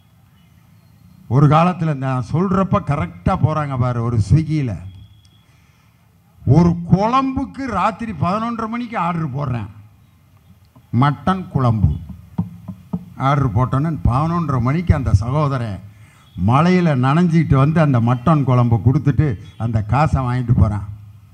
ஒரு காலத்தில் நான் சொல்கிறப்ப கரெக்டாக போகிறாங்க பாரு ஒரு ஸ்விக்கியில் ஒரு குழம்புக்கு ராத்திரி பதினொன்றரை மணிக்கு ஆர்டர் போடுறேன் மட்டன் குழம்பு ஆர்டர் போட்டோன்னு பதினொன்றரை மணிக்கு அந்த சகோதரன் மலையில் நனைஞ்சிக்கிட்டு வந்து அந்த மட்டன் குழம்பு கொடுத்துட்டு அந்த காசை வாங்கிட்டு போகிறான்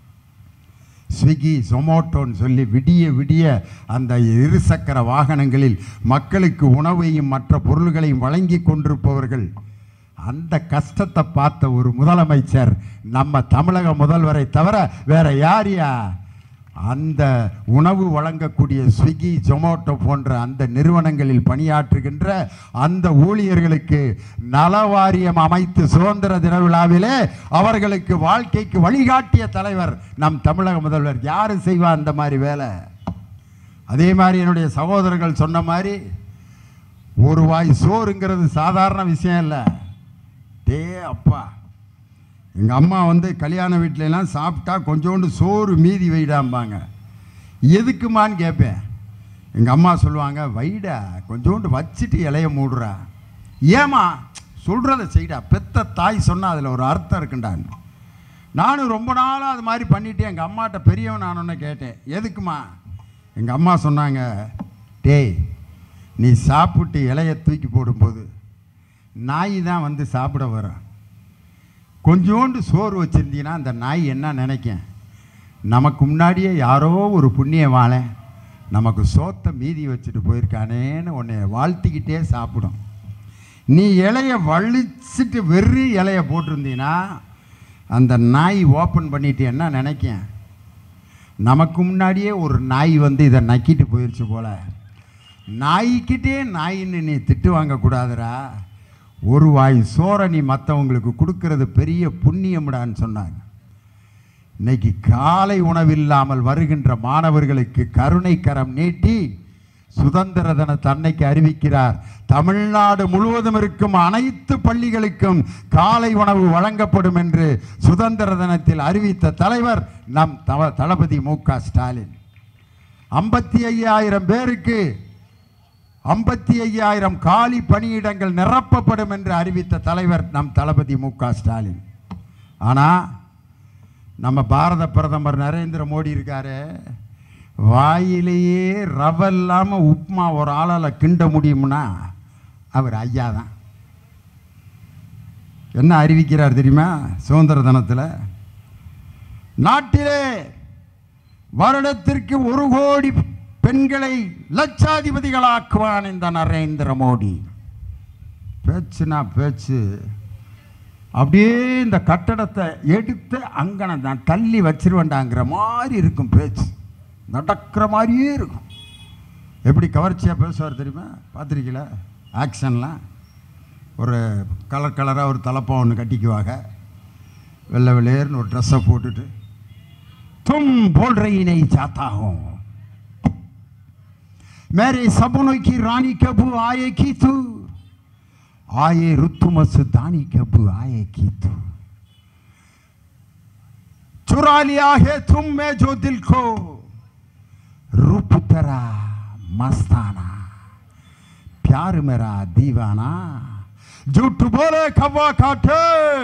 ஸ்விக்கி சொமோட்டோன்னு சொல்லி விடிய விடிய அந்த இருசக்கர வாகனங்களில் மக்களுக்கு உணவையும் மற்ற பொருள்களையும் வழங்கி கொண்டிருப்பவர்கள் அந்த கஷ்டத்தை பார்த்த ஒரு முதலமைச்சர் நம்ம தமிழக முதல்வரை தவிர வேற யாரியா அந்த உணவு வழங்கக்கூடிய ஸ்விக்கி ஜொமோட்டோ போன்ற அந்த நிறுவனங்களில் பணியாற்றுகின்ற அந்த ஊழியர்களுக்கு நலவாரியம் அமைத்து சுதந்திர தின விழாவிலே அவர்களுக்கு வாழ்க்கைக்கு வழிகாட்டிய தலைவர் நம் தமிழக முதல்வர் யாரு செய்வா அந்த மாதிரி வேலை அதே மாதிரி என்னுடைய சகோதரர்கள் சொன்ன மாதிரி ஒரு வாய் சோறுங்கிறது சாதாரண விஷயம் இல்லை டே அப்பா எங்கள் அம்மா வந்து கல்யாண வீட்டிலலாம் சாப்பிட்டா கொஞ்சோண்டு சோறு மீதி வைடாம்பாங்க எதுக்குமான்னு கேட்பேன் எங்கள் அம்மா சொல்லுவாங்க வைடா கொஞ்சோண்டு வச்சுட்டு இலைய மூடுறா ஏமா சொல்கிறத செய்டா பெத்த தாய் சொன்னால் அதில் ஒரு அர்த்தம் இருக்குண்டான்னு நானும் ரொம்ப நாளாக அது மாதிரி பண்ணிட்டு எங்கள் அம்மாட்ட பெரியவன் ஆனோன்னு கேட்டேன் எதுக்குமா எங்கள் அம்மா சொன்னாங்க டேய் நீ சாப்பிட்டு இலைய தூக்கி போடும்போது நாய் தான் வந்து சாப்பிட வரும் கொஞ்சோண்டு சோறு வச்சுருந்தீங்கன்னா அந்த நாய் என்ன நினைக்கும் நமக்கு முன்னாடியே யாரோ ஒரு புண்ணியவாளன் நமக்கு சோத்தை மீதி வச்சுட்டு போயிருக்கானேன்னு உன்னை வாழ்த்திக்கிட்டே சாப்பிடும் நீ இலைய வலிச்சிட்டு வெறி இலைய போட்டிருந்தீங்கன்னா அந்த நாய் ஓப்பன் பண்ணிட்டு என்ன நினைக்கும் நமக்கு முன்னாடியே ஒரு நாய் வந்து இதை நக்கிட்டு போயிடுச்சு போல நாய்க்கிட்டே நாயின்னு நீ திட்டு வாங்கக்கூடாதுடா ஒரு வாய் சோறை நீ மற்றவங்களுக்கு கொடுக்கறது பெரிய புண்ணியம்டான்னு சொன்னாங்க இன்னைக்கு காலை உணவில்லாமல் வருகின்ற மாணவர்களுக்கு கருணை கரம் நீட்டி சுதந்திர தினத்தை அன்னைக்கு அறிவிக்கிறார் தமிழ்நாடு முழுவதும் இருக்கும் அனைத்து பள்ளிகளுக்கும் காலை உணவு வழங்கப்படும் என்று சுதந்திர தினத்தில் அறிவித்த தலைவர் நம் தவ தளபதி மு க ஸ்டாலின் ஐம்பத்தி ஐயாயிரம் பேருக்கு ஐம்பத்தி ஐயாயிரம் காலி பணியிடங்கள் நிரப்பப்படும் என்று அறிவித்த தலைவர் நம் தளபதி மு க ஸ்டாலின் ஆனால் நம்ம பாரத பிரதமர் நரேந்திர மோடி இருக்காரு வாயிலேயே ரவை இல்லாமல் உப்புமா ஒரு ஆளால் கிண்ட முடியும்னா அவர் ஐயா தான் என்ன அறிவிக்கிறார் தெரியுமா சுதந்திர தினத்தில் நாட்டிலே வருடத்திற்கு ஒரு கோடி பெண்களை லட்சாதிபதிகளாக்குவான் இந்த நரேந்திர மோடி பேச்சுனா பேச்சு அப்படியே இந்த கட்டடத்தை எடுத்து அங்கன நான் தள்ளி வச்சிருவேண்டாங்கிற மாதிரி இருக்கும் பேச்சு நடக்கிற மாதிரியே இருக்கும் எப்படி கவர்ச்சியாக பேசுவார் தெரியுமா பார்த்துருக்கீங்களா ஆக்ஷன்லாம் ஒரு கலர் கலராக ஒரு தலப்பம் ஒன்று கட்டிக்குவாங்க வெள்ளை வெள்ளையர்னு ஒரு ட்ரெஸ்ஸை போட்டுட்டு तुम बोल रही नहीं चाहता हूं मेरे सपनों की रानी कब आएगी तू आए रुतु मस्तानी कब आएगी तू चुरा लिया है तुम में जो दिल को रूप तेरा मस्ताना प्यार मेरा दीवाना झूठ बोले खवा काटे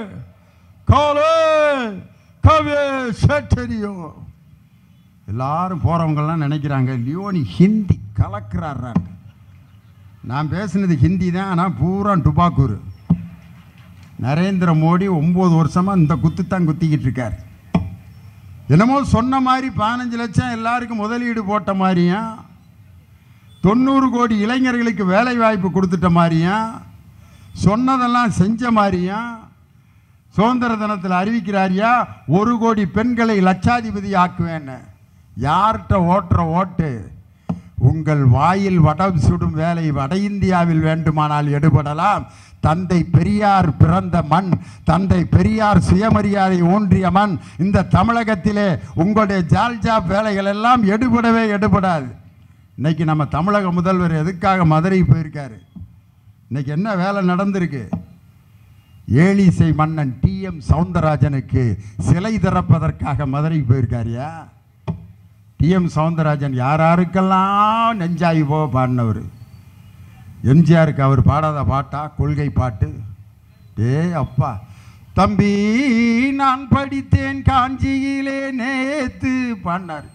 கோலே கவே சேட்டரியோ எல்லாரும் போகிறவங்கெல்லாம் நினைக்கிறாங்க லியோனி ஹிந்தி கலக்கிறாரு நான் பேசுனது ஹிந்தி தான் ஆனால் பூரா டுபாக்கூர் நரேந்திர மோடி ஒம்பது வருஷமாக இந்த குத்து தான் குத்திக்கிட்டு இருக்கார் என்னமோ சொன்ன மாதிரி பதினஞ்சு லட்சம் எல்லாருக்கும் முதலீடு போட்ட மாதிரியும் தொண்ணூறு கோடி இளைஞர்களுக்கு வேலை வாய்ப்பு கொடுத்துட்ட மாதிரியும் சொன்னதெல்லாம் செஞ்ச மாதிரியும் சுதந்திர தினத்தில் அறிவிக்கிறாரியா ஒரு கோடி பெண்களை லட்சாதிபதி ஆக்குவேன்னு யார்கிட்ட ஓட்டுற ஓட்டு உங்கள் வாயில் வடம் சுடும் வேலை வட இந்தியாவில் வேண்டுமானால் எடுபடலாம் தந்தை பெரியார் பிறந்த மண் தந்தை பெரியார் சுயமரியாதை ஊன்றிய மண் இந்த தமிழகத்திலே உங்களுடைய ஜால்ஜாப் வேலைகள் எல்லாம் எடுபடவே எடுபடாது இன்னைக்கு நம்ம தமிழக முதல்வர் எதுக்காக மதுரை போயிருக்காரு இன்னைக்கு என்ன வேலை நடந்திருக்கு ஏழிசை மன்னன் டி எம் சவுந்தரராஜனுக்கு சிலை திறப்பதற்காக மதுரை போயிருக்காரியா டி எம் சவுந்தரராஜன் யாராருக்கெல்லாம் நெஞ்சாயி போக பாடினவர் எம்ஜிஆருக்கு அவர் பாடாத பாட்டா கொள்கை பாட்டு டே அப்பா தம்பி நான் படித்தேன் காஞ்சியிலே நேத்து பாடினார்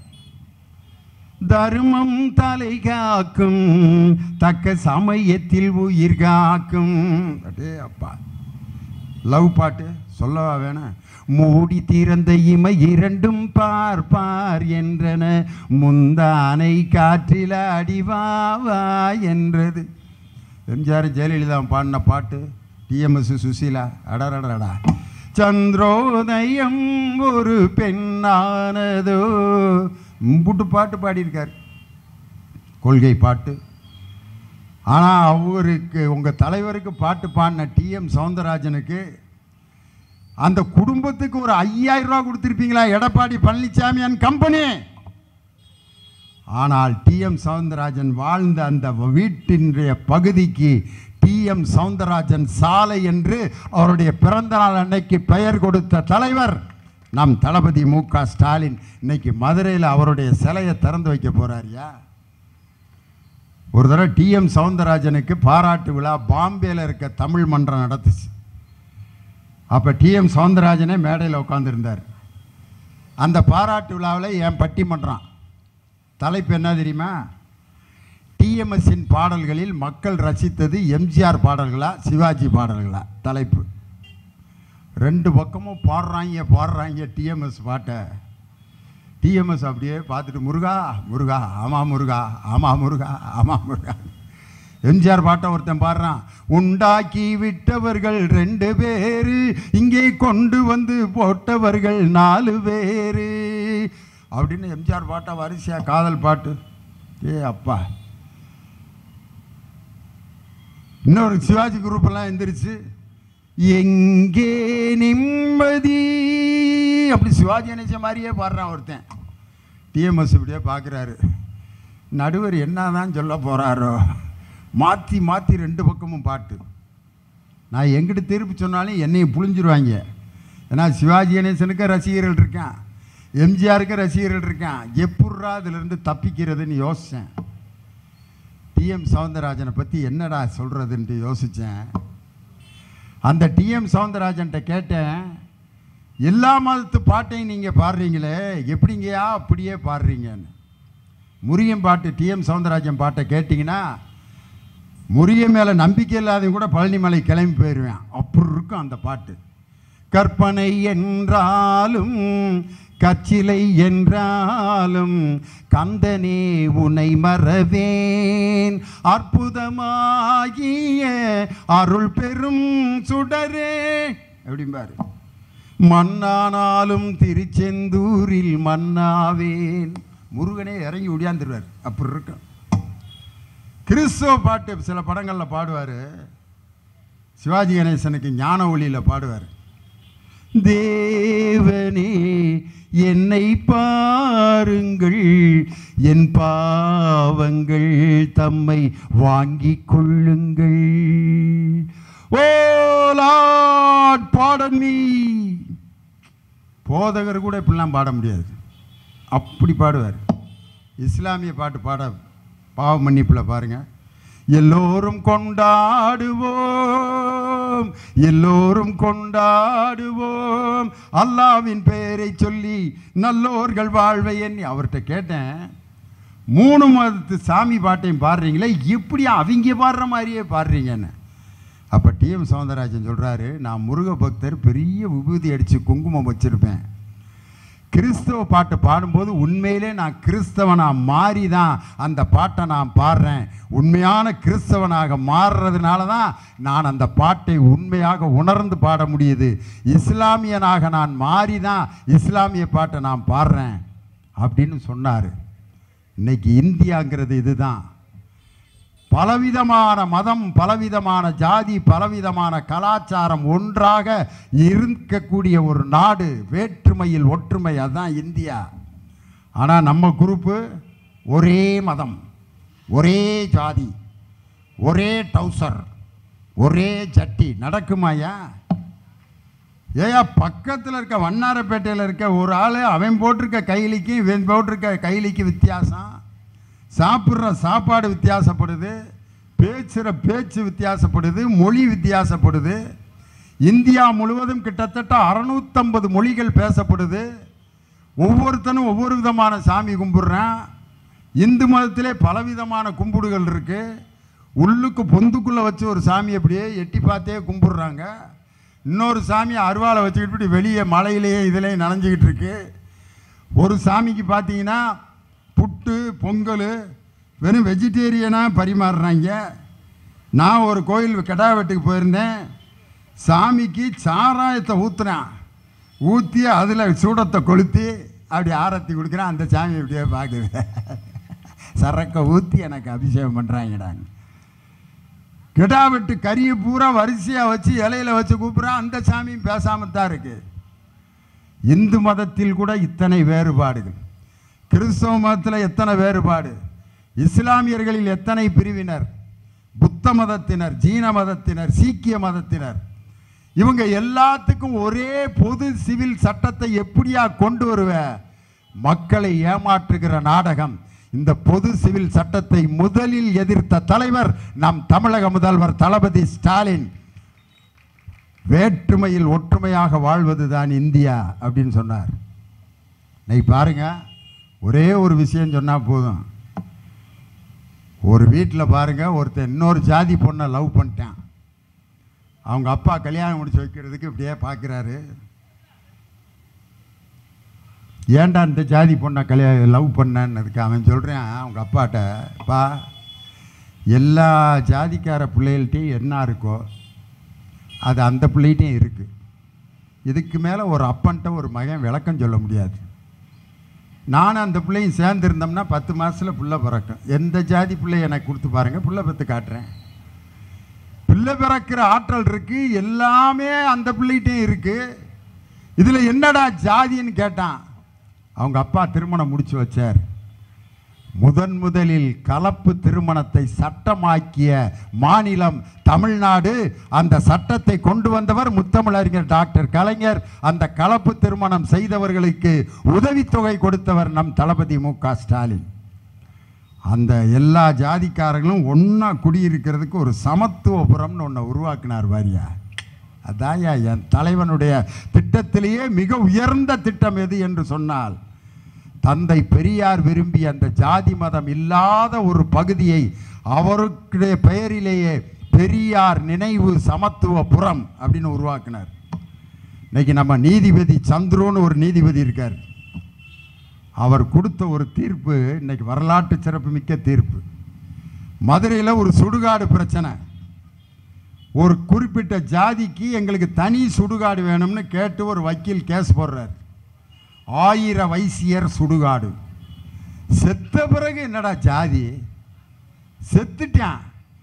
தர்மம் தலை காக்கும் தக்க சமயத்தில் உயிர் காக்கும் அடே அப்பா லவ் பாட்டு சொல்லவா வேணாம் மூடி திறந்த இமை இரண்டும் பார் பார் என்றன முந்தானை காற்றில அடிவாவா என்றது எம்ஜிஆர் ஜெயலலிதா பாடின பாட்டு டிஎம்எஸ் சுசீலா அடடடடா சந்திரோதயம் ஒரு பெண்ணானதோ புட்டு பாட்டு பாடியிருக்கார் கொள்கை பாட்டு ஆனால் அவருக்கு உங்கள் தலைவருக்கு பாட்டு பாடின டிஎம் சவுந்தரராஜனுக்கு அந்த குடும்பத்துக்கு ஒரு ஐயாயிரம் ரூபா கொடுத்துருப்பீங்களா எடப்பாடி பழனிசாமி அண்ட் கம்பெனி ஆனால் டிஎம் சவுந்தரராஜன் வாழ்ந்த அந்த வீட்டினுடைய பகுதிக்கு டிஎம் சவுந்தரராஜன் சாலை என்று அவருடைய பிறந்த நாள் அன்னைக்கு பெயர் கொடுத்த தலைவர் நம் தளபதி மு க ஸ்டாலின் இன்னைக்கு மதுரையில் அவருடைய சிலையை திறந்து வைக்க போறாருயா ஒரு தடவை டிஎம் சவுந்தரராஜனுக்கு பாராட்டு விழா பாம்பேல இருக்க தமிழ் மன்றம் நடத்துச்சு அப்போ டிஎம் சவுந்தரராஜனே மேடையில் உட்காந்துருந்தார் அந்த பாராட்டு விழாவில் என் பட்டிமன்றம் தலைப்பு என்ன தெரியுமா டிஎம்எஸ்ஸின் பாடல்களில் மக்கள் ரசித்தது எம்ஜிஆர் பாடல்களா சிவாஜி பாடல்களா தலைப்பு ரெண்டு பக்கமும் பாடுறாங்க பாடுறாங்க டிஎம்எஸ் பாட்டை டிஎம்எஸ் அப்படியே பார்த்துட்டு முருகா முருகா ஆமா முருகா ஆமா முருகா ஆமா முருகா எம்ஜிஆர் பாட்டை ஒருத்தன் பாடுறான் உண்டாக்கி விட்டவர்கள் ரெண்டு பேரு இங்கே கொண்டு வந்து போட்டவர்கள் நாலு பேரு அப்படின்னு எம்ஜிஆர் பாட்டை வரிசையா காதல் பாட்டு ஏ அப்பா இன்னொரு சிவாஜி குரூப் எல்லாம் எந்திரிச்சு எங்கே நிம்மதி அப்படி சிவாஜி கணேசன் மாதிரியே பாடுறான் ஒருத்தன் டிஎம்எஸ் இப்படியே பார்க்குறாரு நடுவர் என்னதான் சொல்ல போகிறாரோ மாற்றி மாற்றி ரெண்டு பக்கமும் பாட்டு நான் எங்கிட்ட திருப்பி சொன்னாலும் என்னையும் புழிஞ்சிருவாங்க ஏன்னா சிவாஜி கணேசனுக்கு ரசிகர்கள் இருக்கான் எம்ஜிஆருக்கு ரசிகர்கள் இருக்கான் எப்பட்றா அதிலிருந்து தப்பிக்கிறதுன்னு யோசித்தேன் டிஎம் சவுந்தரராஜனை பற்றி என்னடா சொல்கிறதுன்ட்டு யோசித்தேன் அந்த டிஎம் சவுந்தரராஜன்ட்ட கேட்டேன் எல்லா மதத்து பாட்டையும் நீங்கள் பாடுறீங்களே எப்படிங்கயா அப்படியே பாடுறீங்கன்னு முருகன் பாட்டு டிஎம் சவுந்தரராஜன் பாட்டை கேட்டிங்கன்னா முருகன் மேலே நம்பிக்கை இல்லாதவங்க கூட பழனிமலை கிளம்பி போயிடுவேன் அப்படி இருக்கும் அந்த பாட்டு கற்பனை என்றாலும் கச்சிலை என்றாலும் கந்தனே உனை மறவேன் அற்புதமாகிய அருள் பெரும் சுடரே எப்படிம்பாரு மண்ணானாலும் திருச்செந்தூரில் மன்னாவேன் முருகனே இறங்கி ஒடியாந்துருவார் அப்படி இருக்கும் கிறிஸ்தவ பாட்டு சில படங்களில் பாடுவார் சிவாஜி கணேசனுக்கு ஞான ஒளியில் பாடுவார் தேவனே என்னை பாருங்கள் என் பாவங்கள் தம்மை வாங்கிக் கொள்ளுங்கள் ஓ லார்ட் பாடன் மீ போதகர் கூட இப்படிலாம் பாட முடியாது அப்படி பாடுவார் இஸ்லாமிய பாட்டு பாட பாவ மன்னிப்பில் பாருங்க எல்லோரும் கொண்டாடுவோம் எல்லோரும் கொண்டாடுவோம் அல்லாவின் பெயரை சொல்லி நல்லோர்கள் வாழ்வை எண்ணி அவர்கிட்ட கேட்டேன் மூணு மதத்து சாமி பாட்டையும் பாடுறீங்களே எப்படி அவங்க பாடுற மாதிரியே பாடுறீங்கன்னு அப்போ டிஎம் சவுந்தரராஜன் சொல்கிறாரு நான் முருக பக்தர் பெரிய விபூதி அடித்து குங்குமம் வச்சுருப்பேன் கிறிஸ்தவ பாட்டு பாடும்போது உண்மையிலே நான் கிறிஸ்தவனாக மாறி தான் அந்த பாட்டை நான் பாடுறேன் உண்மையான கிறிஸ்தவனாக மாறுறதுனால தான் நான் அந்த பாட்டை உண்மையாக உணர்ந்து பாட முடியுது இஸ்லாமியனாக நான் மாறி தான் இஸ்லாமிய பாட்டை நான் பாடுறேன் அப்படின்னு சொன்னார் இன்னைக்கு இந்தியாங்கிறது இதுதான் பலவிதமான மதம் பலவிதமான ஜாதி பலவிதமான கலாச்சாரம் ஒன்றாக இருக்கக்கூடிய ஒரு நாடு வேற்றுமையில் ஒற்றுமை அதுதான் இந்தியா ஆனால் நம்ம குரூப்பு ஒரே மதம் ஒரே ஜாதி ஒரே டவுசர் ஒரே ஜட்டி நடக்குமாயா ஏயா பக்கத்தில் இருக்க வண்ணாரப்பேட்டையில் இருக்க ஒரு ஆள் அவன் போட்டிருக்க கைலிக்கு இவன் போட்டிருக்க கைலிக்கு வித்தியாசம் சாப்பிட்ற சாப்பாடு வித்தியாசப்படுது பேசுகிற பேச்சு வித்தியாசப்படுது மொழி வித்தியாசப்படுது இந்தியா முழுவதும் கிட்டத்தட்ட அறநூற்றம்பது மொழிகள் பேசப்படுது ஒவ்வொருத்தனும் ஒவ்வொரு விதமான சாமி கும்பிட்றான் இந்து மதத்திலே பலவிதமான கும்பிடுகள் இருக்குது உள்ளுக்கு பொந்துக்குள்ளே வச்சு ஒரு சாமி அப்படியே எட்டி பார்த்தே கும்பிட்றாங்க இன்னொரு சாமி அருவாளை வச்சுக்கிட்டு இப்படி வெளியே மலையிலேயே இதுலேயே நனைஞ்சிக்கிட்டு இருக்கு ஒரு சாமிக்கு பார்த்தீங்கன்னா புட்டு பொங்கல் வெறும் வெஜிடேரியனாக பரிமாறுறாங்க நான் ஒரு கோயில் கெடா வெட்டுக்கு போயிருந்தேன் சாமிக்கு சாராயத்தை ஊற்றுறேன் ஊற்றி அதில் சூடத்தை கொளுத்தி அப்படி ஆரத்தி கொடுக்குறேன் அந்த சாமி அப்படியே பார்க்குது சரக்கை ஊற்றி எனக்கு அபிஷேகம் பண்ணுறாங்கடாங்க கிடா வெட்டு கறியை பூரா வரிசையாக வச்சு இலையில வச்சு கூப்பிட்றான் அந்த சாமியும் பேசாமல் தான் இருக்குது இந்து மதத்தில் கூட இத்தனை வேறுபாடுகள் கிறிஸ்தவ மதத்தில் எத்தனை வேறுபாடு இஸ்லாமியர்களில் எத்தனை பிரிவினர் புத்த மதத்தினர் ஜீன மதத்தினர் சீக்கிய மதத்தினர் இவங்க எல்லாத்துக்கும் ஒரே பொது சிவில் சட்டத்தை எப்படியா கொண்டு வருவ மக்களை ஏமாற்றுகிற நாடகம் இந்த பொது சிவில் சட்டத்தை முதலில் எதிர்த்த தலைவர் நம் தமிழக முதல்வர் தளபதி ஸ்டாலின் வேற்றுமையில் ஒற்றுமையாக வாழ்வதுதான் இந்தியா அப்படின்னு சொன்னார் இன்னைக்கு பாருங்க ஒரே ஒரு விஷயம் சொன்னால் போதும் ஒரு வீட்டில் பாருங்க ஒருத்தன் இன்னொரு ஜாதி பொண்ணை லவ் பண்ணிட்டான் அவங்க அப்பா கல்யாணம் முடிச்சு வைக்கிறதுக்கு இப்படியே பார்க்குறாரு ஏன்டா இந்த ஜாதி பொண்ணை கல்யாணம் லவ் பண்ணன்னதுக்கு அவன் சொல்கிறான் அவங்க அப்பாட்ட பா எல்லா ஜாதிக்கார பிள்ளைகள்ட்டையும் என்ன இருக்கோ அது அந்த பிள்ளைகிட்டையும் இருக்குது இதுக்கு மேலே ஒரு அப்பன்ட்ட ஒரு மகன் விளக்கம் சொல்ல முடியாது நானும் அந்த பிள்ளையும் சேர்ந்துருந்தோம்னா பத்து மாதத்தில் புள்ள பிறக்கும் எந்த ஜாதி பிள்ளை எனக்கு கொடுத்து பாருங்கள் புள்ள பெற்று காட்டுறேன் பிள்ளை பிறக்கிற ஆற்றல் இருக்குது எல்லாமே அந்த பிள்ளைகிட்டையும் இருக்குது இதுல என்னடா ஜாதின்னு கேட்டான் அவங்க அப்பா திருமணம் முடிச்சு வச்சார் முதன் முதலில் கலப்பு திருமணத்தை சட்டமாக்கிய மாநிலம் தமிழ்நாடு அந்த சட்டத்தை கொண்டு வந்தவர் முத்தமிழறிஞர் டாக்டர் கலைஞர் அந்த கலப்பு திருமணம் செய்தவர்களுக்கு உதவித்தொகை கொடுத்தவர் நம் தளபதி மு க ஸ்டாலின் அந்த எல்லா ஜாதிக்காரர்களும் ஒன்றா குடியிருக்கிறதுக்கு ஒரு சமத்துவபுரம்னு ஒன்று உருவாக்கினார் வாரியா அதான்யா என் தலைவனுடைய திட்டத்திலேயே மிக உயர்ந்த திட்டம் எது என்று சொன்னால் தந்தை பெரியார் விரும்பி அந்த ஜாதி மதம் இல்லாத ஒரு பகுதியை அவருடைய பெயரிலேயே பெரியார் நினைவு சமத்துவபுரம் அப்படின்னு உருவாக்கினார் இன்னைக்கு நம்ம நீதிபதி சந்துருன்னு ஒரு நீதிபதி இருக்கார் அவர் கொடுத்த ஒரு தீர்ப்பு இன்னைக்கு வரலாற்று சிறப்புமிக்க தீர்ப்பு மதுரையில் ஒரு சுடுகாடு பிரச்சனை ஒரு குறிப்பிட்ட ஜாதிக்கு எங்களுக்கு தனி சுடுகாடு வேணும்னு கேட்டு ஒரு வக்கீல் கேஸ் போடுறார் ஆயிர வைசியர் சுடுகாடு செத்த பிறகு என்னடா ஜாதி செத்துட்டான்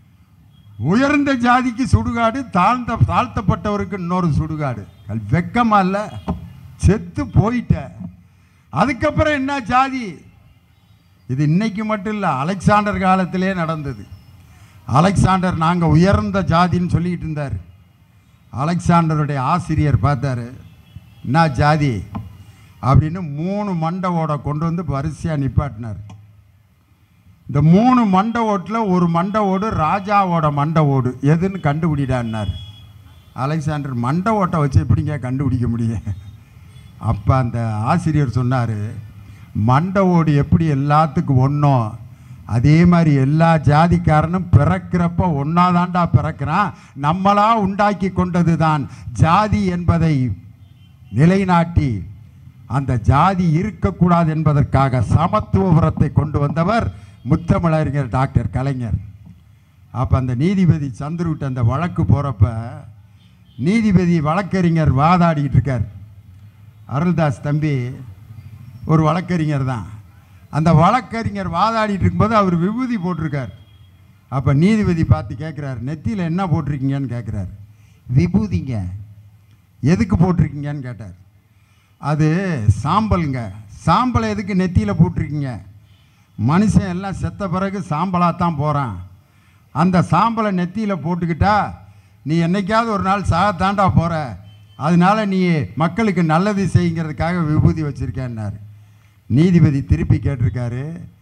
உயர்ந்த ஜாதிக்கு சுடுகாடு தாழ்ந்த தாழ்த்தப்பட்டவருக்கு இன்னொரு சுடுகாடு அது வெக்கமா இல்ல செத்து போயிட்ட அதுக்கப்புறம் என்ன ஜாதி இது இன்னைக்கு மட்டும் இல்லை அலெக்சாண்டர் காலத்திலே நடந்தது அலெக்சாண்டர் நாங்கள் உயர்ந்த ஜாதின்னு சொல்லிக்கிட்டு இருந்தார் அலெக்சாண்டருடைய ஆசிரியர் பார்த்தாரு என்ன ஜாதி அப்படின்னு மூணு மண்டை ஓட கொண்டு வந்து வரிசையாக நிப்பாட்டினார் இந்த மூணு மண்டை ஓட்டில் ஒரு மண்டை ஓடு ராஜாவோட மண்டை ஓடு எதுன்னு கண்டுபிடிடான்னார் அலெக்சாண்டர் மண்டை ஓட்டை வச்சு எப்படிங்க கண்டுபிடிக்க முடியும் அப்போ அந்த ஆசிரியர் சொன்னார் மண்டை ஓடு எப்படி எல்லாத்துக்கும் ஒன்றோ அதே மாதிரி எல்லா ஜாதிக்காரனும் பிறக்கிறப்ப ஒன்றாதாண்டா பிறக்கிறான் நம்மளா உண்டாக்கி கொண்டது தான் ஜாதி என்பதை நிலைநாட்டி அந்த ஜாதி இருக்கக்கூடாது என்பதற்காக சமத்துவபுரத்தை கொண்டு வந்தவர் முத்தமிழறிஞர் டாக்டர் கலைஞர் அப்போ அந்த நீதிபதி சந்துருவிட்ட அந்த வழக்கு போகிறப்ப நீதிபதி வழக்கறிஞர் வாதாடிட்டு இருக்கார் அருள்தாஸ் தம்பி ஒரு வழக்கறிஞர் தான் அந்த வழக்கறிஞர் வாதாடிட்டு இருக்கும்போது அவர் விபூதி போட்டிருக்கார் அப்போ நீதிபதி பார்த்து கேட்குறாரு நெத்தியில் என்ன போட்டிருக்கீங்கன்னு கேட்குறாரு விபூதிங்க எதுக்கு போட்டிருக்கீங்கன்னு கேட்டார் அது சாம்பலுங்க சாம்பலை எதுக்கு நெத்தியில் போட்டிருக்கீங்க மனுஷன் எல்லாம் செத்த பிறகு சாம்பலாக தான் போகிறான் அந்த சாம்பலை நெத்தியில் போட்டுக்கிட்டா நீ என்னைக்காவது ஒரு நாள் சாகத்தாண்டா போகிற அதனால நீ மக்களுக்கு நல்லது செய்யுங்கிறதுக்காக விபூதி வச்சுருக்கேன்னாரு நீதிபதி திருப்பி கேட்டிருக்காரு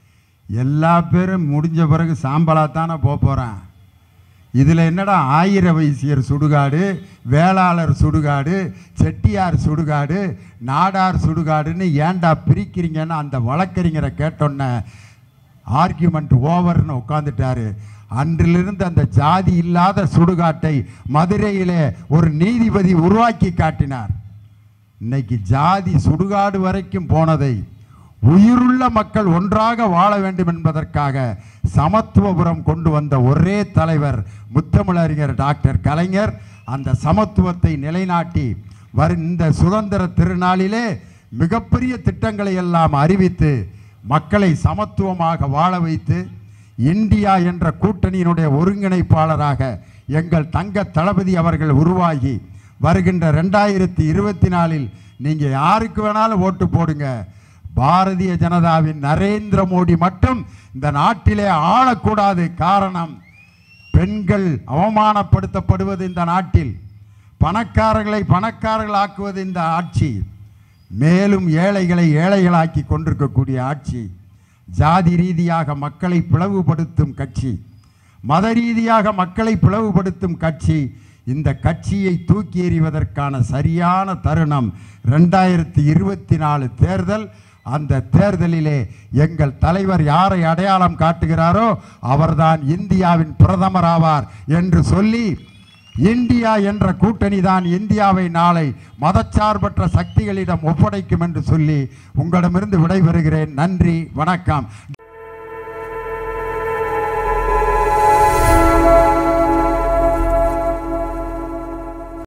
எல்லா பேரும் முடிஞ்ச பிறகு சாம்பலாக தானே போக போகிறான் இதில் என்னடா ஆயிர வைசியர் சுடுகாடு வேளாளர் சுடுகாடு செட்டியார் சுடுகாடு நாடார் சுடுகாடுன்னு ஏன்டா பிரிக்கிறீங்கன்னு அந்த வழக்கறிஞரை கேட்டோன்ன ஆர்கியூமெண்ட் ஓவர்னு உட்காந்துட்டாரு அன்றிலிருந்து அந்த ஜாதி இல்லாத சுடுகாட்டை மதுரையிலே ஒரு நீதிபதி உருவாக்கி காட்டினார் இன்னைக்கு ஜாதி சுடுகாடு வரைக்கும் போனதை உயிருள்ள மக்கள் ஒன்றாக வாழ வேண்டும் என்பதற்காக சமத்துவபுரம் கொண்டு வந்த ஒரே தலைவர் முத்தமிழறிஞர் டாக்டர் கலைஞர் அந்த சமத்துவத்தை நிலைநாட்டி வரும் இந்த சுதந்திர திருநாளிலே மிகப்பெரிய திட்டங்களை எல்லாம் அறிவித்து மக்களை சமத்துவமாக வாழ வைத்து இந்தியா என்ற கூட்டணியினுடைய ஒருங்கிணைப்பாளராக எங்கள் தங்க தளபதி அவர்கள் உருவாகி வருகின்ற ரெண்டாயிரத்தி இருபத்தி நாலில் நீங்கள் யாருக்கு வேணாலும் ஓட்டு போடுங்க பாரதிய ஜனதாவின் நரேந்திர மோடி மட்டும் இந்த நாட்டிலே ஆளக்கூடாது காரணம் பெண்கள் அவமானப்படுத்தப்படுவது இந்த நாட்டில் பணக்காரர்களை பணக்காரர்கள் ஆக்குவது இந்த ஆட்சி மேலும் ஏழைகளை ஏழைகளாக்கி கொண்டிருக்கக்கூடிய ஆட்சி ஜாதி ரீதியாக மக்களை பிளவுபடுத்தும் கட்சி மத ரீதியாக மக்களை பிளவுபடுத்தும் கட்சி இந்த கட்சியை தூக்கி எறிவதற்கான சரியான தருணம் ரெண்டாயிரத்தி இருபத்தி நாலு தேர்தல் அந்த தேர்தலிலே எங்கள் தலைவர் யாரை அடையாளம் காட்டுகிறாரோ அவர்தான் இந்தியாவின் பிரதமர் ஆவார் என்று சொல்லி இந்தியா என்ற கூட்டணி தான் இந்தியாவை நாளை மதச்சார்பற்ற சக்திகளிடம் ஒப்படைக்கும் என்று சொல்லி உங்களிடமிருந்து விடைபெறுகிறேன் நன்றி வணக்கம்